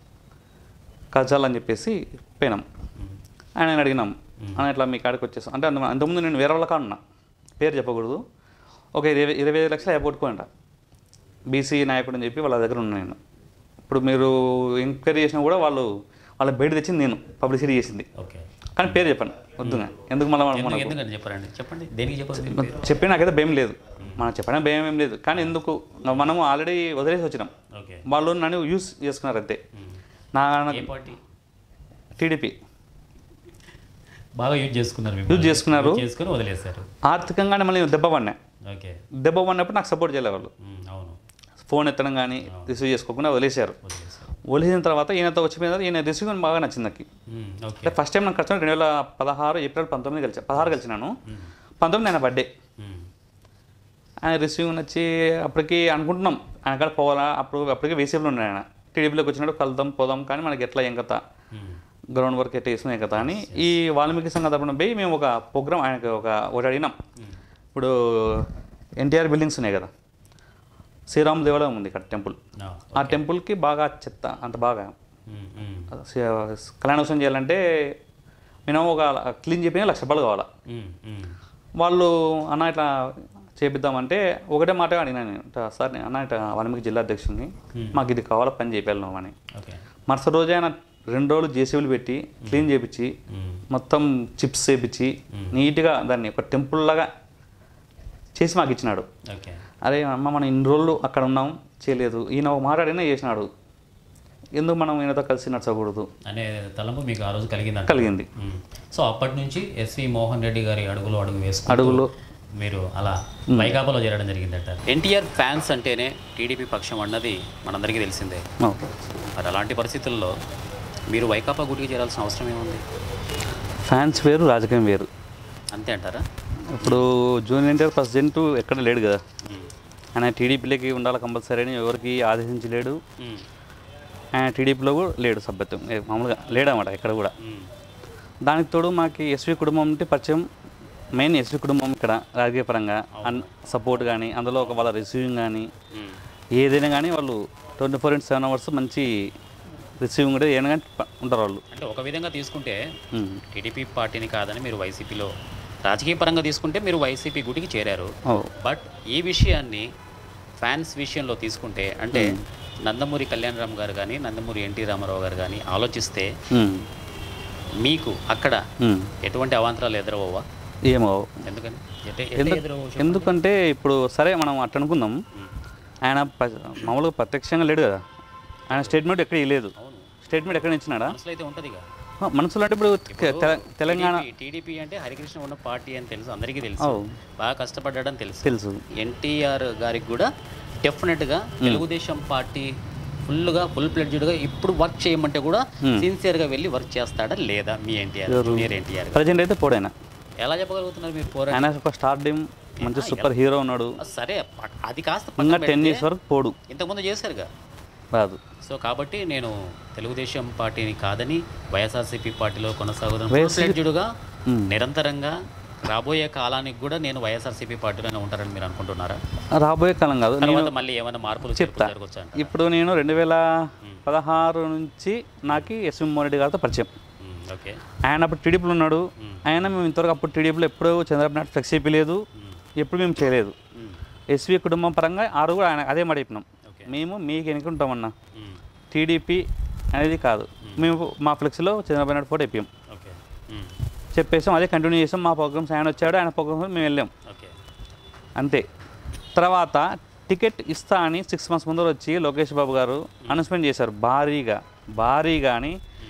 కలసాలని చెప్పేసి పోయినాం ఆయన అడిగినాం ఆయన ఇట్లా మీ కాడికి వచ్చేసాం అంటే అంత అంతకుముందు నేను వేరే వాళ్ళ కాడ ఉన్నా పేరు చెప్పకూడదు ఒక ఇరవై ఇరవై ఐదు లక్షలు అయిపోగొట్టుకోండి బీసీ నాయకుడు అని చెప్పి వాళ్ళ దగ్గర ఉన్నాను నేను ఇప్పుడు మీరు ఎంక్వైరీ చేసినా కూడా వాళ్ళు వాళ్ళ బయట తెచ్చింది నేను పబ్లిసిటీ చేసింది ఓకే కానీ పేరు చెప్పండి వద్దు ఎందుకు మళ్ళీ ఎందుకు ఎందుకంటే చెప్పారండి చెప్పండి దేనికి చెప్పారు దీని పేరు? చెప్పి నాకైతే భయం లేదు మనం చెప్పడం భయం ఏం లేదు కానీ ఎందుకు మనము ఆల్రెడీ వదిలేసి వచ్చినాం ఓకే వాళ్ళు నన్ను యూస్ చేసుకున్నారు అంతే నా ఏ పార్టీ టీడీపీ బాగా యూజ్ చేసుకున్నారు యూజ్ మిమ్మల్ని. చేసుకున్నారు యూజ్ చేసుకుని వదిలేశారు ఆర్థికంగానే మళ్ళీ దెబ్బ పడినా ఓకే దెబ్బ పడినప్పుడు నాకు సపోర్ట్ చేయలే వాళ్ళు ఉమ్, అవును ఫోన్ ఎత్తడం కానీ రిసీవ్ చేసుకోకుండా వదిలేశారు వదిలేశారు వదిలేసిన తర్వాత ఈయనతో వచ్చిన తర్వాత ఈయన రిసీవ్ బాగా నచ్చింది నాకు ఉమ్, ఓకే అంటే ఫస్ట్ టైం నాకు కలిసిన రెండు వేల పదహారు ఏప్రిల్ పంతొమ్మిది కలిసా పదహారు కలిసినాను పంతొమ్మిది ఆయన బర్త్డే ఉమ్, ఆయన రిసీవ్ నచ్చి అప్పటికి అనుకుంటున్నాం ఆయన కాడ పోవాలా అప్పుడు అప్పటికి వేసేపులో ఉన్నాడు ఆయన టీడీపీలోకి వచ్చినప్పుడు కలుద్దాం పోదాం కానీ మనకి ఎట్లా ఏం కథ ఉమ్, గ్రౌండ్ వర్క్ ఎట్లా వేసినాయి కదా అని ఈ వాల్మీకి సంఘ తరపున పోయి మేము ఒక ప్రోగ్రామ్ ఆయనకి ఒక ఒకటి అడిగినాం ఇప్పుడు ఎన్టీఆర్ బిల్డింగ్స్ ఉన్నాయి కదా శ్రీరామ దేవాలయం ఉంది ఇక్కడ టెంపుల్ ఆ, ఆ టెంపుల్కి బాగా చెత్త అంత బాగా ఉమ్, ఉమ్, కళ్యాణోత్సవం చేయాలంటే మినిమం ఒక క్లీన్ చెప్పిన లక్ష రూపాయలు కావాలా ఉమ్, ఉమ్, వాళ్ళు అన్న ఇట్లా చేపిద్దామంటే ఒకటే మాట అడిగినా నేను ఇట్లా సార్ నేను అన్న ఇట్లా వాల్మీకి జిల్లా అధ్యక్షుడిని మాకు ఇది కావాలా పని చేయాలి నువ్వు అని ఓకే మరుసటి రోజు ఆయన రెండు రోజులు జేసీబీలు పెట్టి క్లీన్ చేపించి ఉమ్, మొత్తం చిప్స్ చేపించి నీట్గా దాన్ని ఒక టెంపుల్ లాగా చేసి మాకు ఇచ్చినాడు ఓకే అరే అమ్మ మనం ఇన్ని రోజులు అక్కడ ఉన్నాం చేయలేదు ఈయన ఒక మాట అడిగినా చేసినాడు ఎందుకు మనం ఈయనతో కలిసి నచ్చకూడదు అనే తలంపు మీకు ఆ రోజు కలిగిందంట కలిగింది ఉమ్. సో అప్పటి నుంచి ఎస్వి మోహన్ రెడ్డి గారి అడుగులో అడుగు వేసుకుంటూ అడుగులో మీరు అలా వైకాపాలో చేరడం జరిగిందట ఎన్టీఆర్ ఫ్యాన్స్ అంటేనే టీడీపీ పక్షం అన్నది మనందరికీ తెలిసిందే ఓ. మరి అలాంటి పరిస్థితుల్లో మీరు వైకాపా గుడికి చేరాల్సిన అవసరం ఏముంది ఫ్యాన్స్ వేరు రాజకీయం వేరు అంతే అంటారా ఇప్పుడు జూనియర్ ఎన్టీఆర్ ప్రెసిడెంట్ ఎక్కడ లేడు కదా ఉమ్. ఆయన టీడీపీలోకి ఉండాలి కంపల్సరీ అని ఎవరికి ఆదేశించలేడు ఉమ్. ఆయన టీడీపీలో కూడా లేడు సభ్యత్వం ఏ, మామూలుగా లేడన్నమాట ఎక్కడ కూడా ఉమ్. దానికి తోడు మాకు ఎస్వి కుటుంబం అంటే పరిచయం మెయిన్ ఎస్వి కుటుంబం ఇక్కడ రాజకీయ పరంగా అన్ సపోర్ట్ కానీ అందులో ఒక వాళ్ళ రిసీవింగ్ కానీ ఉమ్. ఏదైనా కానీ వాళ్ళు twenty four into seven hours మంచి రిసీవింగ్ కూడా ఏమైనా కానీ ప- ఉంటారు వాళ్ళు అంటే ఒక విధంగా తీసుకుంటే ఉమ్. టీడీపీ పార్టీని కాదని మీరు వైసీపీలో రాజకీయ పరంగా తీసుకుంటే మీరు వైసీపీ గుడికి చేరారు ఓ. బట్ ఈ విషయాన్ని ఫ్యాన్స్ విషయంలో తీసుకుంటే అంటే నందమూరి కళ్యాణరామ్ గారు కానీ నందమూరి ఎన్టీ రామారావు గారు కానీ ఆలోచిస్తే ఉమ్. మీకు అక్కడ ఉమ్. ఎటువంటి అవాంతరాలు ఎదురవ్వవా ఏమో ఎందుకని ఎట్ట- ఎట్ట ఎందుకు ఎదురవ్వవు చెప్పండి? ఎందుకంటే ఇప్పుడు సరే మనం అట్ట అనుకుందాం ఉమ్. ఆయన ప- మామూలుగా ప్రత్యక్షంగా లేడు కదా ఆయన స్టేట్మెంట్ ఎక్కడ ఇవ్వలేదు అవును స్టేట్మెంట్ ఎక్కడ ఇచ్చినాడా మనసులో అయితే ఉంటుందిగా ఆ, మనసులో అంటే ఇప్పుడు తెల- తెలంగాణ టీడీపీ అంటే హరికృష్ణ ఉన్న పార్టీ అని తెలుసు అందరికీ తెలుసు అవు బాగా కష్టపడ్డాడని తెలుసు తెలుసు ఎన్టీఆర్ గారికి కూడా డెఫినెట్గా తెలుగుదేశం పార్టీ ఫుల్గా ఫుల్ ప్లెడ్జ్డ్గా ఇప్పుడు వర్క్ చేయమంటే కూడా సిన్సియర్గా వెళ్ళి వర్క్ చేస్తాడా లేదా మీ ఎన్టీఆర్ జూనియర్ ఎన్టీఆర్ ప్రజెంట్ అయితే పోడైనా ఎలా చెప్పగలుగుతున్నారు మీరు పోరా ఆయన ఒక స్టార్ డీమ్ మంచి సూపర్ హీరో ఉన్నాడు సరే ప- అది కాస్త ఇంకా పక్కన టెన్ పెడితే ఇయర్స్ వరకు పోడు ఇంతకుముందు చేశారుగా రాదు సో కాబట్టి నేను తెలుగుదేశం పార్టీని కాదని వైఎస్ఆర్సీపీ పార్టీలో కొనసాగుదాం వైఎస్ఆర్ ప్లెడ్జ్డ్గా మ్మ్. నిరంతరంగా రాబోయే కాలానికి కూడా నేను వైఎస్ఆర్సీపీ పార్టీలోనే ఉంటారని మీరు అనుకుంటున్నారా రాబోయే కాలం కాదు నేను తర్వాత మళ్ళీ ఏమైనా మార్పులు చేర్పులు జరగొచ్చా అంటారా? ఇప్పుడు నేను రెండు వేల పదహారు నుంచి నాకు ఎస్వి మోహన్ రెడ్డి గారితో పరిచయం మ్మ్, ఓకే ఆయన అప్పుడు టీడీపీలో ఉన్నాడు ఆయన మేము ఇంతవరకు అప్పుడు టీడీపీలో ఎప్పుడూ చంద్రబాబు నాయుడు ఫ్లెక్స్ చేయలేదు ఎప్పుడు మేము చేయలేదు మ్మ్, ఎస్వి కుటుంబం పరంగా ఆరు కూడా ఆయన అదే మాట చెప్పినాం ఓకే మేము మీకు ఎన్నుకుంటామన్నా మ్మ్, టీడీపీ అనేది కాదు మేము మా ఫ్లెక్స్లో చంద్రబాబు నాయుడు ఫోటో ఇప్పాం ఓకే మ్మ్, చెప్పేసాం అదే కంటిన్యూ చేసాం మా ప్రోగ్రామ్స్ ఆయన వచ్చాడు ఆయన ప్రోగ్రామ్స్ మేము వెళ్ళాం ఓకే అంతే తర్వాత టికెట్ ఇస్తా అని సిక్స్ మంత్స్ ముందర వచ్చి లోకేష్ బాబు గారు అనౌన్స్మెంట్ చేశారు భారీగా భారీగా అని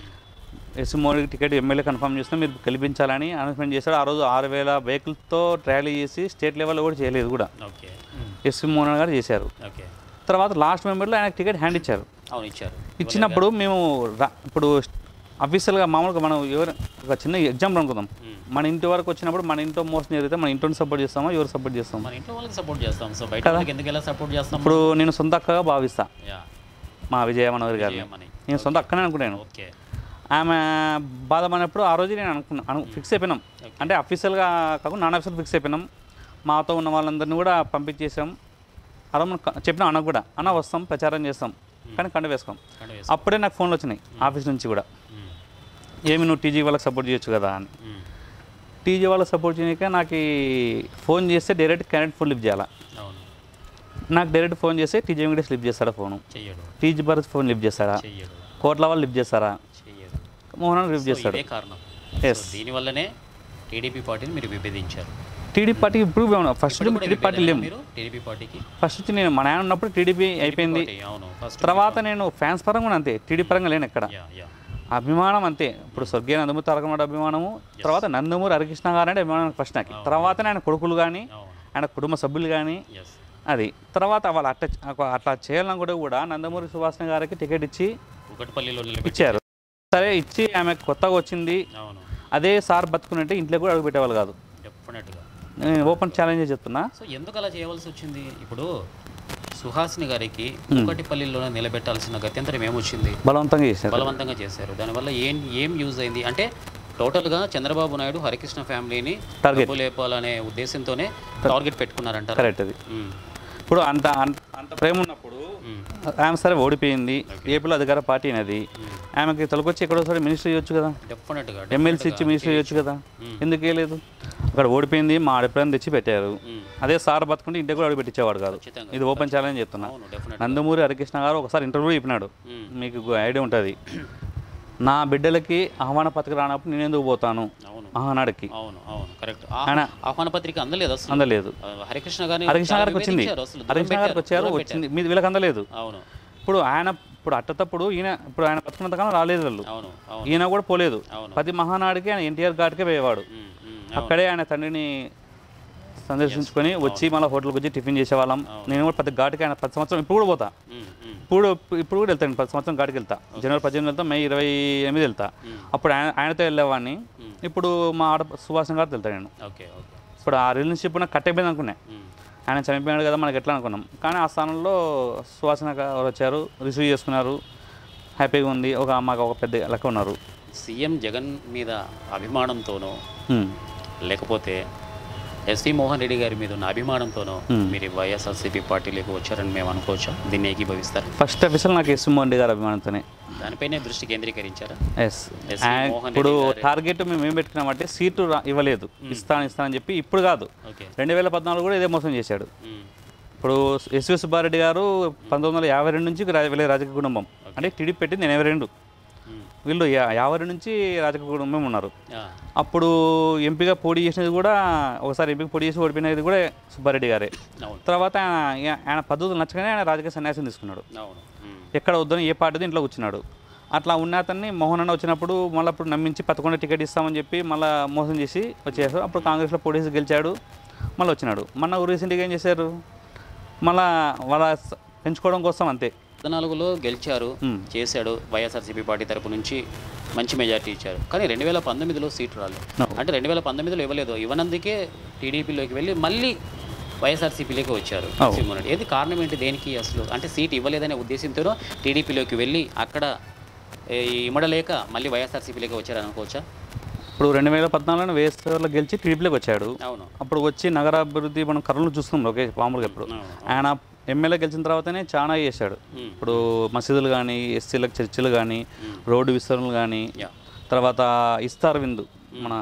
ఎస్ మోడీకి టికెట్ ఎమ్మెల్యే కన్ఫర్మ్ చేస్తే మీరు గెలిపించాలని అనౌన్స్మెంట్ చేశాడు ఆ రోజు ఆరు వేల వెహికల్తో ట్రాలీ చేసి స్టేట్ లెవెల్లో కూడా చేయలేదు కూడా ఓకే మ్మ్, ఎస్వి మోహన్ గారు చేశారు ఓకే తర్వాత లాస్ట్ మెంబర్లో ఆయనకు టికెట్ హ్యాండ్ ఇచ్చారు అవును ఇచ్చారు ఇచ్చినప్పుడు మేము రా- ఇప్పుడు అఫీషియల్గా మామూలుగా మనం ఎవరు ఒక చిన్న ఎగ్జాంపుల్ అనుకుందాం మ్మ్. మన ఇంటి వరకు వచ్చినప్పుడు మన ఇంట్లో మోసం జరిగితే మన ఇంట్లో సపోర్ట్ చేస్తామా ఎవరు సపోర్ట్ చేస్తాం మన ఇంట్లో వాళ్ళకి సపోర్ట్ చేస్తాం సో బయట వాళ్ళకి ఎందుకు ఎలా సపోర్ట్ చేస్తాం ఇప్పుడు నేను సొంత అక్కగా భావిస్తా యా మా విజయ మనోహర్ గారిని చేయమని నేను సొంత అక్కనే అనుకున్నాను ఓకే ఆమె బాధపడినప్పుడు ఆ రోజు నేను అనుకున్నా అను ఫిక్స్ అయిపోయినాం అంటే అఫీషియల్గా కాకుండా నాన్ అఫీషియల్ ఫిక్స్ అయిపోయినాం మాతో ఉన్న వాళ్ళందరినీ కూడా పంపించేసాం అలా మనం క- చెప్పినాం అన్న కూడా అన్న వస్తాం ప్రచారం చేస్తాం కానీ కండ వేసుకోం కండ వేసుకో. అప్పుడే నాకు ఫోన్లు వచ్చినాయి ఆఫీస్ నుంచి కూడా మ్మ్, ఏమి నువ్వు టీజీ వాళ్ళకి సపోర్ట్ చేయొచ్చు కదా అని మ్మ్, టీజీ వాళ్ళకి సపోర్ట్ చేయక నాకు ఈ ఫోన్ చేస్తే డైరెక్ట్ క్యాండిడేట్ ఫోన్ లిఫ్ట్ చేయాలా అవును నాకు డైరెక్ట్ ఫోన్ చేస్తే టీజీ వెంకటేష్ లిఫ్ట్ చేస్తాడా ఫోను చెయ్యడు టీజీ భరత్ ఫోన్ లిఫ్ట్ చేస్తాడా చెయ్యడు కోట్ల వాళ్ళు లిఫ్ట్ చేస్తారా చెయ్యడు మోహన్ లిఫ్ట్ సో చేస్తాడు ఇదే కారణం ఎస్ సో దీనివల్లనే టీడీపీ పార్టీని మీరు విభేదించారు టీడీపీ పార్టీ ఇప్పుడు ఫస్ట్ ఇప్పుడు కూడా టీడీపీ పార్టీ విభేదమేనా లేము మీరు టీడీపీ పార్టీకి ఫస్ట్ వచ్చి నేను మా నాన్న ఉన్నప్పుడు టీడీపీ అయిపోయింది పార్టీ, అవును ఫస్ట్ తర్వాత నేను ఫ్యాన్స్ పరంగా కూడా అంతే టీడీ పరంగా లేను ఎక్కడ యా యా అభిమానం అంతే ఇప్పుడు స్వర్గీయ నందమూరి తారక రామారావు అభిమానము తర్వాత నందమూరి హరికృష్ణ గారు అంటే అభిమానం ఫస్ట్ నాకు తర్వాత ఆయన కొడుకులు కానీ అవును ఆయన కుటుంబ సభ్యులు కానీ ఎస్ అది తర్వాత వాళ్ళు అట్ట అట్లా చేయాలని కూడా కూడా నందమూరి సుభాష్ గారికి టికెట్ ఇచ్చి ఒకటిపల్లిలో నిలబెట్టి ఇచ్చారు సరే ఇచ్చి ఆమె కొత్తగా వచ్చింది అవును అదే సార్ బతుకునంటే ఇంట్లో కూడా అడుగు పెట్టేవాళ్ళు కాదు డెఫినెట్గా నేను ఓపెన్ ఛాలెంజ్ చెప్తున్నా సో ఎందుకు అలా చేయవలసి వచ్చింది ఇప్పుడు సుహాసిని గారికి ఒకటిపల్లిలోనే నిలబెట్టాల్సిన గత్యంతరం ఏమొచ్చింది బలవంతంగా చేశారు బలవంతంగా చేశారు దానివల్ల ఏం ఏం యూజ్ అయింది అంటే టోటల్గా చంద్రబాబు నాయుడు హరికృష్ణ ఫ్యామిలీని Target. డబ్బు లేపాలనే ఉద్దేశంతోనే టార్గెట్ పెట్టుకున్నారంటారు కరెక్ట్ అది ఇప్పుడు అంత అంత అంత ప్రేమ ఉన్నప్పుడు ఆమె సరే ఓడిపోయింది ఏపీలో అధికార పార్టీ అనేది ఆమెకి తొలకొచ్చి ఎక్కడోసారి మినిస్టర్ చేయొచ్చు కదా డెఫినెట్గా ఎమ్మెల్సీ ఇచ్చి మినిస్టర్ చేయొచ్చు కదా ఎందుకు వేయలేదు అక్కడ ఓడిపోయింది మా ఆడపిల్లని తెచ్చి పెట్టారు అదే సార్ బతుకుంటే ఇంటికి కూడా అడుగు పెట్టించేవాడు కాదు ఖచ్చితంగా ఇది ఓపెన్ ఛాలెంజ్ చెప్తున్నా అవును డెఫినెట్ నందమూరి హరికృష్ణ గారు ఒకసారి ఇంటర్వ్యూ చెప్పినాడు మీకు ఐడియా ఉంటుంది నా బిడ్డలకి ఆహ్వాన పత్రిక రానప్పుడు నేను ఎందుకు పోతాను అవును ఆనాడికి అవును అవును కరెక్ట్ ఆయన ఆహ్వాన పత్రిక అందలేదు అసలు అందలేదు ఆ, హరికృష్ణ గారిని హరికృష్ణ చాలా గారికి వచ్చింది విభేదించారు అసలు దూరం హరికృష్ణ గారికి పెట్టారు, వచ్చారు దూరం వచ్చింది మీ వీళ్ళకి అందలేదు పెట్టారు. అవును ఇప్పుడు ఆయన ఇప్పుడు అట్టతప్పుడు ఈయన ఇప్పుడు ఆయన బతుకున్నంత కాలం రాలేదు వాళ్ళు అవును అవును ఈయన కూడా పోలేదు అవును. ప్రతి మహానాడికి ఆయన ఎన్టీఆర్ ఘాట్కే పోయేవాడు ఉమ్, ఉమ్, అక్కడే ఆయన తండ్రిని సందర్శించుకొని వచ్చి మళ్ళీ హోటల్కి వచ్చి టిఫిన్ చేసేవాళ్ళం నేను కూడా ప్రతి ఘాటుకి ఆయన ప్రతి సంవత్సరం ఇప్పుడు కూడా పోతా ఉమ్, ఉమ్, ఇప్పుడు ఇప్పుడు కూడా వెళ్తాను ప్రతి సంవత్సరం ఘాటుకి వెళ్తా జనవరి పద్దెనిమిది వెళ్తా మే ఇరవై ఎనిమిది వెళ్తా అప్పుడు ఆయన ఆయనతో వెళ్ళేవాడిని ఇప్పుడు మా ఆడ సుభాష్ గారితో వెళ్తాను నేను ఓకే ఓకే ఇప్పుడు ఆ రిలేషన్షిప్ నాకు కట్ అయిపోయింది అనుకున్నా ఉమ్, ఆయన చనిపోయాడు కదా మనకి ఎట్లా అనుకున్నాం కానీ ఆ స్థానంలో సువాసన గారు వచ్చారు రిసీవ్ చేసుకున్నారు హ్యాపీగా ఉంది ఒక మాకు ఒక పెద్ద లెక్క ఉన్నారు సీఎం జగన్ మీద అభిమానంతోనో హ్మ్. లేకపోతే ఎస్వి మోహన్ రెడ్డి గారి మీద ఉన్న అభిమానంతోనో Hmm. మీరు వైఎస్ఆర్సీపీ పార్టీలోకి వచ్చారని మేము అనుకోవచ్చా దీన్ని ఏకీభవిస్తారు ఫస్ట్ ఆఫీసర్ నాకు ఎస్ మోహన్ రెడ్డి గారి అభిమానంతోనే దానిపైనే దృష్టి కేంద్రీకరించారా ఎస్ ఎస్ వి మోహన్ ఇప్పుడు రెడ్డి గారి- టార్గెట్ మేము ఏం పెట్టుకున్నామంటే సీటు రా- ఇవ్వలేదు ఇస్తాను ఇస్తానని చెప్పి ఇప్పుడు కాదు ఓకే రెండు వేల పద్నాలుగు కూడా ఇదే మోసం చేశాడు ఉమ్, ఇప్పుడు ఎస్వి సుబ్బారెడ్డి గారు పంతొమ్మిది వందల యాభై రెండు నుంచి రా- వెళ్ళే రాజకీయ కుటుంబం అంటే టీడీపీ పెట్టింది ఎనభై రెండు ఉమ్, వీళ్ళు యా- యాభై రెండు నుంచి రాజకీయ కుటుంబం ఉన్నారు ఆ, అప్పుడు ఎంపీగా పోటీ చేసినది కూడా ఒకసారి ఎంపీగా పోటీ చేసి ఓడిపోయినది కూడా సుబ్బారెడ్డి గారే అవును తర్వాత ఆయన ఆయన పద్ధతులు నచ్చగానే ఆయన రాజకీయ సన్యాసం తీసుకున్నాడు అవును ఉమ్, ఎక్కడ వద్దని ఏ పార్టీది ఇంట్లో కూర్చున్నాడు అట్లా ఉన్న అతన్ని మోహన్ అన్న వచ్చినప్పుడు మళ్ళీ అప్పుడు నమ్మించి పదకొండు టికెట్ ఇస్తామని చెప్పి మళ్ళీ మోసం చేసి వచ్చేసారు అప్పుడు కాంగ్రెస్లో పోటీ చేసి గెలిచాడు మళ్ళీ వచ్చినాడు మొన్న రీసెంట్గా ఏం చేశారు మళ్ళా వాళ్ళ స- పెంచుకోవడం కోసం అంతే పద్నాలుగులో గెలిచారు ఉమ్. చేశాడు వైఎస్ఆర్సీపీ పార్టీ తరపు నుంచి మంచి మెజార్టీ ఇచ్చారు కానీ రెండు వేల పంతొమ్మిదిలో సీట్ రాలేదు No. అంటే రెండు వేల పంతొమ్మిదిలో ఇవ్వలేదు ఇవ్వనందుకే టీడీపీలోకి వెళ్ళి మళ్ళీ వైఎస్ఆర్సీపీలోకి వచ్చారు Oh. సింహన్ రెడ్డి ఏది కారణం ఏంటి దేనికి అసలు అంటే సీట్ ఇవ్వలేదనే ఉద్దేశంతో టీడీపీలోకి వెళ్ళి అక్కడ ఏ, ఇమ్మడలేక మళ్ళీ వైఎస్ఆర్సీపీలోకి వచ్చారు అనుకోవచ్చా ఇప్పుడు రెండు వేల పద్నాలుగులో వేసవిలో గెలిచి టీడీపీలోకి వచ్చాడు అవును అప్పుడు వచ్చి నగరాభివృద్ధి మనం కర్నూలు చూస్తున్నాం ఓకే మామూలుగా ఇప్పుడు అవును. ఆయన ఎమ్మెల్యే గెలిచిన తర్వాతనే చాలా చేశాడు ఉమ్. ఇప్పుడు మసీదులు కానీ ఎస్సీలకు చర్చిలు కానీ రోడ్డు విస్తరణలు కానీ యా తర్వాత ఇస్తార్ విందు మన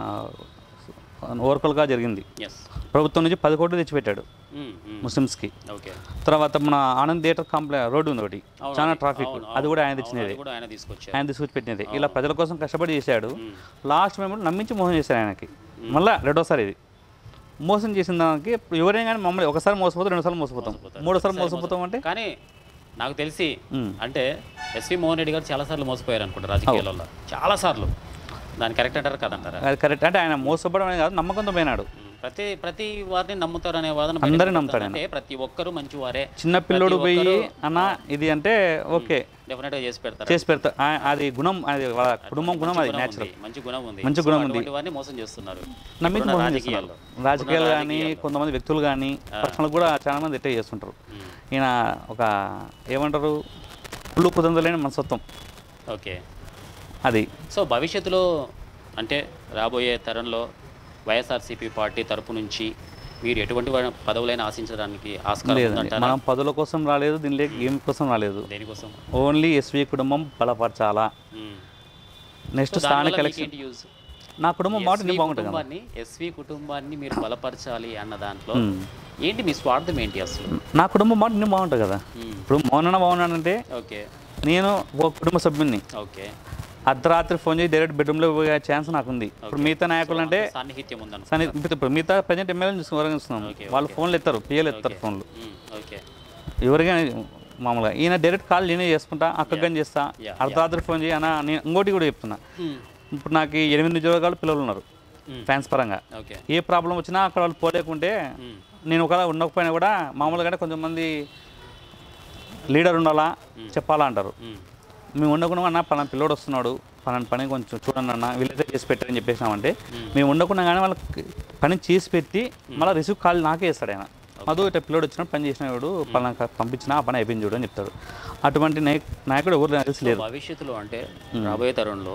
ఓవర్కల్గా జరిగింది ఎస్ ప్రభుత్వం నుంచి పది కోట్లు తెచ్చిపెట్టాడు ముస్లిమ్స్కి ఓకే తర్వాత మన ఆనంద్ థియేటర్ కాంప్లె రోడ్డు ఉంది ఒకటి అవును, చాలా అది- ట్రాఫిక్ అవును, అది కూడా ఆయన అవును, తెచ్చినది అది కూడా ఆయన తీసుకొచ్చారు ఆయన తీసుకొచ్చి పెట్టినది ఇలా ప్రజల కోసం కష్టపడి చేశాడు ఉమ్. లాస్ట్ మేము నమ్మించి మోసం చేశారు ఆయనకి మళ్ళా రెండోసారి ఇది మోసం చేసిన దానికి ఎవరైనా కానీ మమ్మల్ని ఒకసారి మోసపోతాం రెండుసార్లు మోసపోతాం మూడోసారి మోసపోతాం అంటే కానీ నాకు తెలిసి ఉమ్. అంటే ఎస్వి మోహన్ రెడ్డి గారు చాలాసార్లు మోసపోయారు అనుకుంటా రాజకీయాలలో చాలాసార్లు దాని కరెక్ట్ అంటారు కదంటారా అది కరెక్ట్ అంటే ఆయన మోసపోవడం అనేది కాదు నమ్మకంతో పోయినాడు ఉమ్, ప్రతి ప్రతి వారిని నమ్ముతారు అనే వాదన అందరిని బయటకు నమ్ముతాడు అంటే ప్రతి ఒక్కరు మంచి వారే చిన్న పిల్లోడు ప్రతి పోయి ఒక్కరు- అన్న ఇది అంటే ఓకే డెఫినెట్గా చేసి పెడతారు చేసి పెడతా ఆ- అది గుణం అది వాళ్ళ కుటుంబం గుణం అది గుణం న్యాచురల్ ఉంది, మంచి గుణం ఉంది మంచి సో గుణం ఉంది. అటువంటి వారిని మోసం చేస్తున్నారు నమ్మించి ఇప్పుడున్న మోసం రాజకీయాల్లో చేస్తున్నారు రాజకీయాలు కానీ కొంతమంది వ్యక్తులు కానీ పర్సనల్ కూడా చాలా మంది ఎట్టే చేస్తుంటారు ఉమ్, ఈయన ఒక ఏమంటారు పుల్లు కుదందలేని మనస్తత్వం ఓకే అది సో భవిష్యత్తులో అంటే రాబోయే తరంలో వైఎస్ఆర్సీపీ పార్టీ తరపు నుంచి మీరు ఎటువంటి వా- పదవులైనా ఆశించడానికి ఆస్కారం లేదండి ఉందంటారా మనం పదుల కోసం రాలేదు దీనిలో గేమ్ కోసం రాలేదు దేనికోసం ఓన్లీ ఎస్వి కుటుంబం బలపరచాలా ఉమ్. నెక్స్ట్ సో స్థానిక దానివల్ల ఎలక్షన్ మీకేంటి యూజ్ నా కుటుంబం మాట ఎస్వి నేను బాగుంటుంది కదా కుటుంబాన్ని ఎస్వి కుటుంబాన్ని మీరు బలపరచాలి అన్న దాంట్లో ఉమ్. ఏంటి మీ స్వార్థం ఏంటి అసలు నా కుటుంబం మాట నేను బాగుంటుంది కదా ఉమ్, ఇప్పుడు మౌనన్న బాగున్నానంటే ఓకే నేను ఒక కుటుంబ సభ్యుని ఓకే అర్ధరాత్రి ఫోన్ చేసి డైరెక్ట్ బెడ్రూమ్లో పోయే ఛాన్స్ నాకు ఉంది ఇప్పుడు మిగతా నాయకులు అంటే సాన్నిహిత్యం ఉందను సన్ని ఇప్పుడు మిగతా ప్రజెంట్ ఎమ్మెల్యేలు చూస్తున్నాం వాళ్ళు ఫోన్లు ఎత్తారు పిఎల్ ఎత్తారు ఫోన్లు ఉమ్, ఓకే ఎవరికైనా మామూలుగా ఈయన డైరెక్ట్ కాల్ నేనే చేసుకుంటా అక్కడికని చేస్తా Yeah, అర్ధరాత్రి ఫోన్ చేయి అన్న నేను ఇంకోటి కూడా చెప్తున్నా ఉమ్, ఇప్పుడు నాకు ఈ ఎనిమిది ఉద్యోగాలు పిల్లలు ఉన్నారు Hmm. ఫ్యాన్స్ పరంగా ఓకే ఏ ప్రాబ్లం వచ్చినా అక్కడ వాళ్ళు పోలేకుంటే ఉమ్, నేను ఒకవేళ ఉండకపోయినా కూడా మామూలుగా అంటే కొంతమంది లీడర్ ఉండాలా చెప్పాలా అంటారు ఉమ్, మేము ఉండకుండా అన్న పలానా పిల్లోడు వస్తున్నాడు పలానా పని కొంచెం చూడండి అన్న వీళ్ళైతే చేసి పెట్టారని చెప్పేసినామంటే మేము ఉండకుండా కానీ వాళ్ళకి పని చేసి పెట్టి మళ్ళీ రిసీవ్ కాల్ నాకే వేస్తాడు ఆయన మధు ఇట్లా పిల్లోడు వచ్చినప్పుడు పని చేసిన వాడు పలానా పంపించినా ఆ పని అయిపోయింది చూడు అని చెప్తాడు అటువంటి నాయక్ నాయకుడు ఎవరు నాకు తెలిసి లేరు భవిష్యత్తులో అంటే రాబోయే తరంలో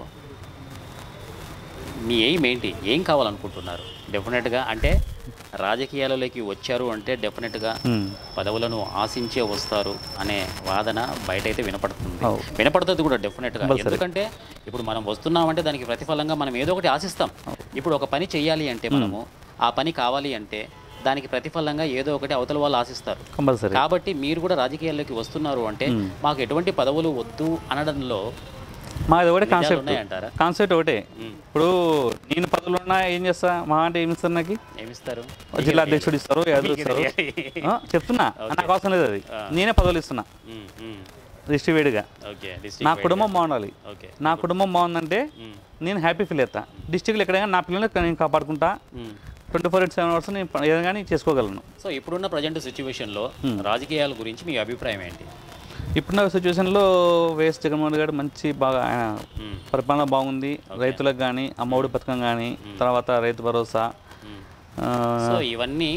మీ ఎయిమ్ ఏంటి ఏం కావాలనుకుంటున్నారు డెఫినెట్గా అంటే రాజకీయాలలోకి వచ్చారు అంటే డెఫినెట్గా ఉమ్. పదవులను ఆశించే వస్తారు అనే వాదన బయట అయితే వినపడుతుంది అవు. వినపడుతుంది కూడా డెఫినెట్గా ఎందుకంటే ఇప్పుడు మనం వస్తున్నామంటే దానికి ప్రతిఫలంగా మనం ఏదో ఒకటి ఆశిస్తాం ఇప్పుడు ఒక పని చేయాలి అంటే మనము ఆ పని కావాలి అంటే దానికి ప్రతిఫలంగా ఏదో ఒకటి అవతల వాళ్ళు ఆశిస్తారు కంపల్సరీ కాబట్టి మీరు కూడా రాజకీయాల్లోకి వస్తున్నారు అంటే మాకు ఎటువంటి పదవులు వద్దు అనడంలో మాది ఒకటే నిజాలు కాన్సెప్ట్ ఉన్నాయంటారా కాన్సెప్ట్ ఒకటే ఉమ్. ఇప్పుడు నేను పదవులు ఉన్నా ఏం చేస్తా మా అంటే ఏమి ఇస్తారు నాకు ఏమిస్తారు జిల్లా అధ్యక్షుడు ఇస్తారు యాదవ్ ఇస్తారు ఆ, చెప్తున్నా నాకు అవసరం లేదు అది నేనే పదవులు ఇస్తున్నా ఉమ్, ఉమ్. డిస్ట్రిబ్యూట్గా ఓకే నా డిస్ట్రిక్ట్ కుటుంబం బాగుండాలి ఓకే నా కుటుంబం బాగుందంటే ఉమ్, నేను హ్యాపీ ఫీల్ అవుతా డిస్టిక్లో ఎక్కడైనా నా పిల్లల్ని నేను కాపాడుకుంటా ఉమ్. Twenty four eight seven hours నేను ప- ఏదైనా కానీ చేసుకోగలను సో ఇప్పుడున్న ప్రజెంట్ సిచ్యువేషన్లో రాజకీయాల గురించి మీ అభిప్రాయం ఏంటి ఇప్పుడున్న సిచ్యువేషన్లో వైఎస్ జగన్మోహన్ రెడ్డి గారు మంచి బాగా ఆయన ఉమ్, పరిపాలన బాగుంది రైతులకు కానీ అమ్మఒడి పథకం కానీ తర్వాత రైతు భరోసా ఉమ్. ఆ, సో ఇవన్నీ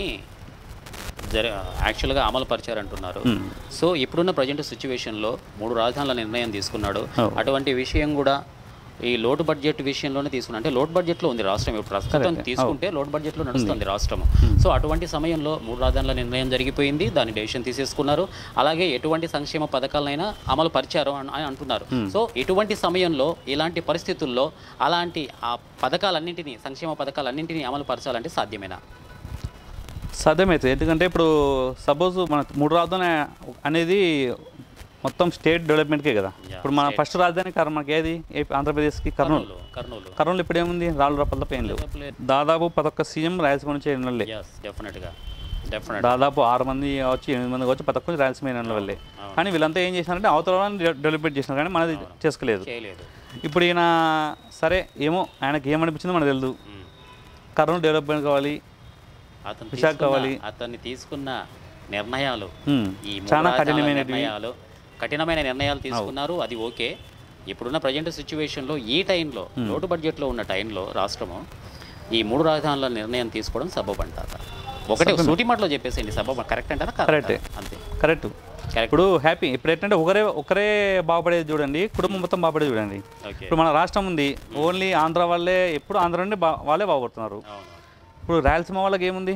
జర యాక్చువల్గా అమలు పరిచారంటున్నారు ఉమ్. సో ఇప్పుడున్న ప్రజెంట్ సిచ్యువేషన్లో మూడు రాజధానుల నిర్ణయం తీసుకున్నాడు Oh. అటువంటి విషయం కూడా ఈ లోటు బడ్జెట్ విషయంలోనే తీసుకున్నా అంటే లోటు బడ్జెట్లో ఉంది రాష్ట్రం ఇప్పుడు ప్రస్తుతం తీసుకుంటే లోటు బడ్జెట్లో నడుస్తుంది రాష్ట్రం సో అటువంటి సమయంలో మూడు రాజధానుల నిర్ణయం జరిగిపోయింది దాని డెసిషన్ తీసేసుకున్నారు అలాగే ఎటువంటి సంక్షేమ పథకాలైనా అమలు పరిచారు అని అని అంటున్నారు సో ఇటువంటి సమయంలో ఇలాంటి పరిస్థితుల్లో అలాంటి ఆ పథకాలన్నింటినీ సంక్షేమ పథకాలన్నింటినీ అమలు పరచాలంటే సాధ్యమేనా సాధ్యమవుతుంది ఎందుకంటే ఇప్పుడు సపోజ్ మన మూడు రాజధాని అనేది మొత్తం స్టేట్ డెవలప్మెంట్కే కదా ఇప్పుడు మన ఫస్ట్ రాజధాని కర్- మనకి ఏది ఏపీ- ఆంధ్రప్రదేశ్కి కర్నూలు కర్నూలు కర్నూలు కర్నూలు ఇప్పుడు ఏముంది రాళ్ళు రప్పల ఏం లేవు దాదాపు పదొక్క సీఎం రాయలసీమ నుంచి ఎన్నోళ్ళే ఎస్ డెఫినెట్గా డెఫినెట్ దాదాపు ఆరు మంది కావచ్చు ఎనిమిది మంది కావచ్చు పదకొండు రాయలసీమ ఎన్నోళ్ళ వాళ్ళే కానీ వీళ్ళంతా ఏం చేసినారంటే అవతల వాళ్ళని డె- డెవలప్మెంట్ చేసినారు కానీ మనది చేసుకోలేదు చేయలేదు ఇప్పుడు ఈయన సరే ఏమో ఆయనకి ఏమనిపించిందో మనకు తెలియదు ఉమ్. కర్నూలు డెవలప్మెంట్ కావాలి అతను విశాఖ తీసుకున్న- కావాలి. అతన్ని తీసుకున్న నిర్ణయాలు హ్మ్. ఈ మూడు చాలా రాజధానుల కఠినమైనటివి నిర్ణయాలు కఠినమైన నిర్ణయాలు తీసుకున్నారు అది ఓకే ఇప్పుడున్న ప్రజెంట్ సిచ్యువేషన్లో ఈ టైంలో లోటు బడ్జెట్లో ఉన్న టైంలో రాష్ట్రము ఈ మూడు రాజధానుల నిర్ణయం తీసుకోవడం సబబ్ అంటారా ఒకటే సూటి మాటలో చెప్పేసేయండి సబబ్ కరెక్ట్ అంటారా కాదా? కరెక్టే. అంతే కరెక్ట్ కరెక్ట్ ఇప్పుడు హ్యాపీ ఇప్పుడు ఏంటంటే ఒకరే ఒకరే బాగుపడేది చూడండి కుటుంబం మొత్తం బాగుపడేది చూడండి ఓకే ఇప్పుడు మన రాష్ట్రం ఉంది ఓన్లీ ఆంధ్ర వాళ్ళే ఎప్పుడు ఆంధ్ర నుండి బా వాళ్ళే బాగుపడుతున్నారు అవును ఇప్పుడు రాయలసీమ వాళ్ళకి ఏముంది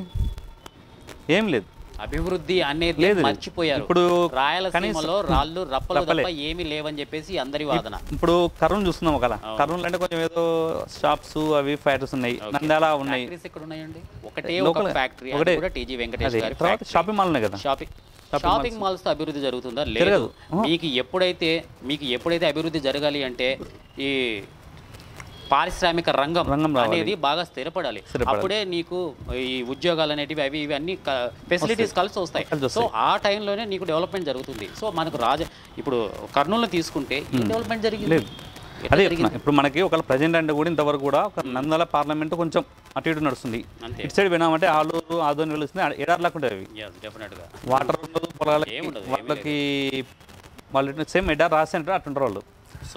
ఏం లేదు అభివృద్ధి అనేది లేదు. మర్చిపోయారు ఇప్పుడు రాయలసీమలో రాళ్ళు రప్పలు తప్ప ఏమీ లేవని చెప్పేసి అందరి వాదన ఇప్పుడు కర్నూలు చూస్తున్నాం ఒకలా కర్నూలు అంటే కొంచెం ఏదో షాప్స్ అవి ఫ్యాక్టరీస్ ఉన్నాయి నంద్యాల ఉన్నాయి ఫ్యాక్టరీస్ ఎక్కడ ఉన్నాయండి ఒకటే ఒక Local- ఫ్యాక్టరీ అది ఒకటే. కూడా టీజీ వెంకటేష్ అది గారి తర్వాత షాపింగ్ మాల్ ఉన్నాయి కదా షాపింగ్ షాపింగ్ మాల్స్ తో అభివృద్ధి జరుగుతుందా లేదు జరగదు. మీకు ఎప్పుడైతే మీకు ఎప్పుడైతే అభివృద్ధి జరగాలి అంటే ఈ పారిశ్రామిక రంగం రంగం రావాలి. అనేది బాగా స్థిరపడాలి స్థిరపడాలి. అప్పుడే నీకు ఈ ఉద్యోగాలు అనేటివి అవి ఇవి అన్ని ఫెసిలిటీస్ కలిసి వస్తాయి కలిసి సో ఆ టైంలోనే నీకు డెవలప్మెంట్ జరుగుతుంది సో మనకు రాజ ఇప్పుడు కర్నూలు తీసుకుంటే ఏం డెవలప్మెంట్ జరిగింది లేదు. ఎట్లా అదే జరిగింది? చెప్తున్నా. ఇప్పుడు మనకి ఒకవేళ ప్రజెంట్ అంటే కూడా ఇంతవరకు కూడా ఒక నందల పార్లమెంట్ కొంచెం అటు ఇటు నడుస్తుంది అంతే ఇటు సైడ్ వినామంటే ఆలూరు ఆదోని వెళ్తుంది ఎడారి లేకుండా అవి ఎస్ డెఫినెట్గా వాటర్ ఉండదు పొలాలకి ఏముండదు, ఏమీ వాళ్ళకి వాళ్ళు సేమ్ ఎడారి రాసి అంటారు అట్టుంటారు వాళ్ళు సో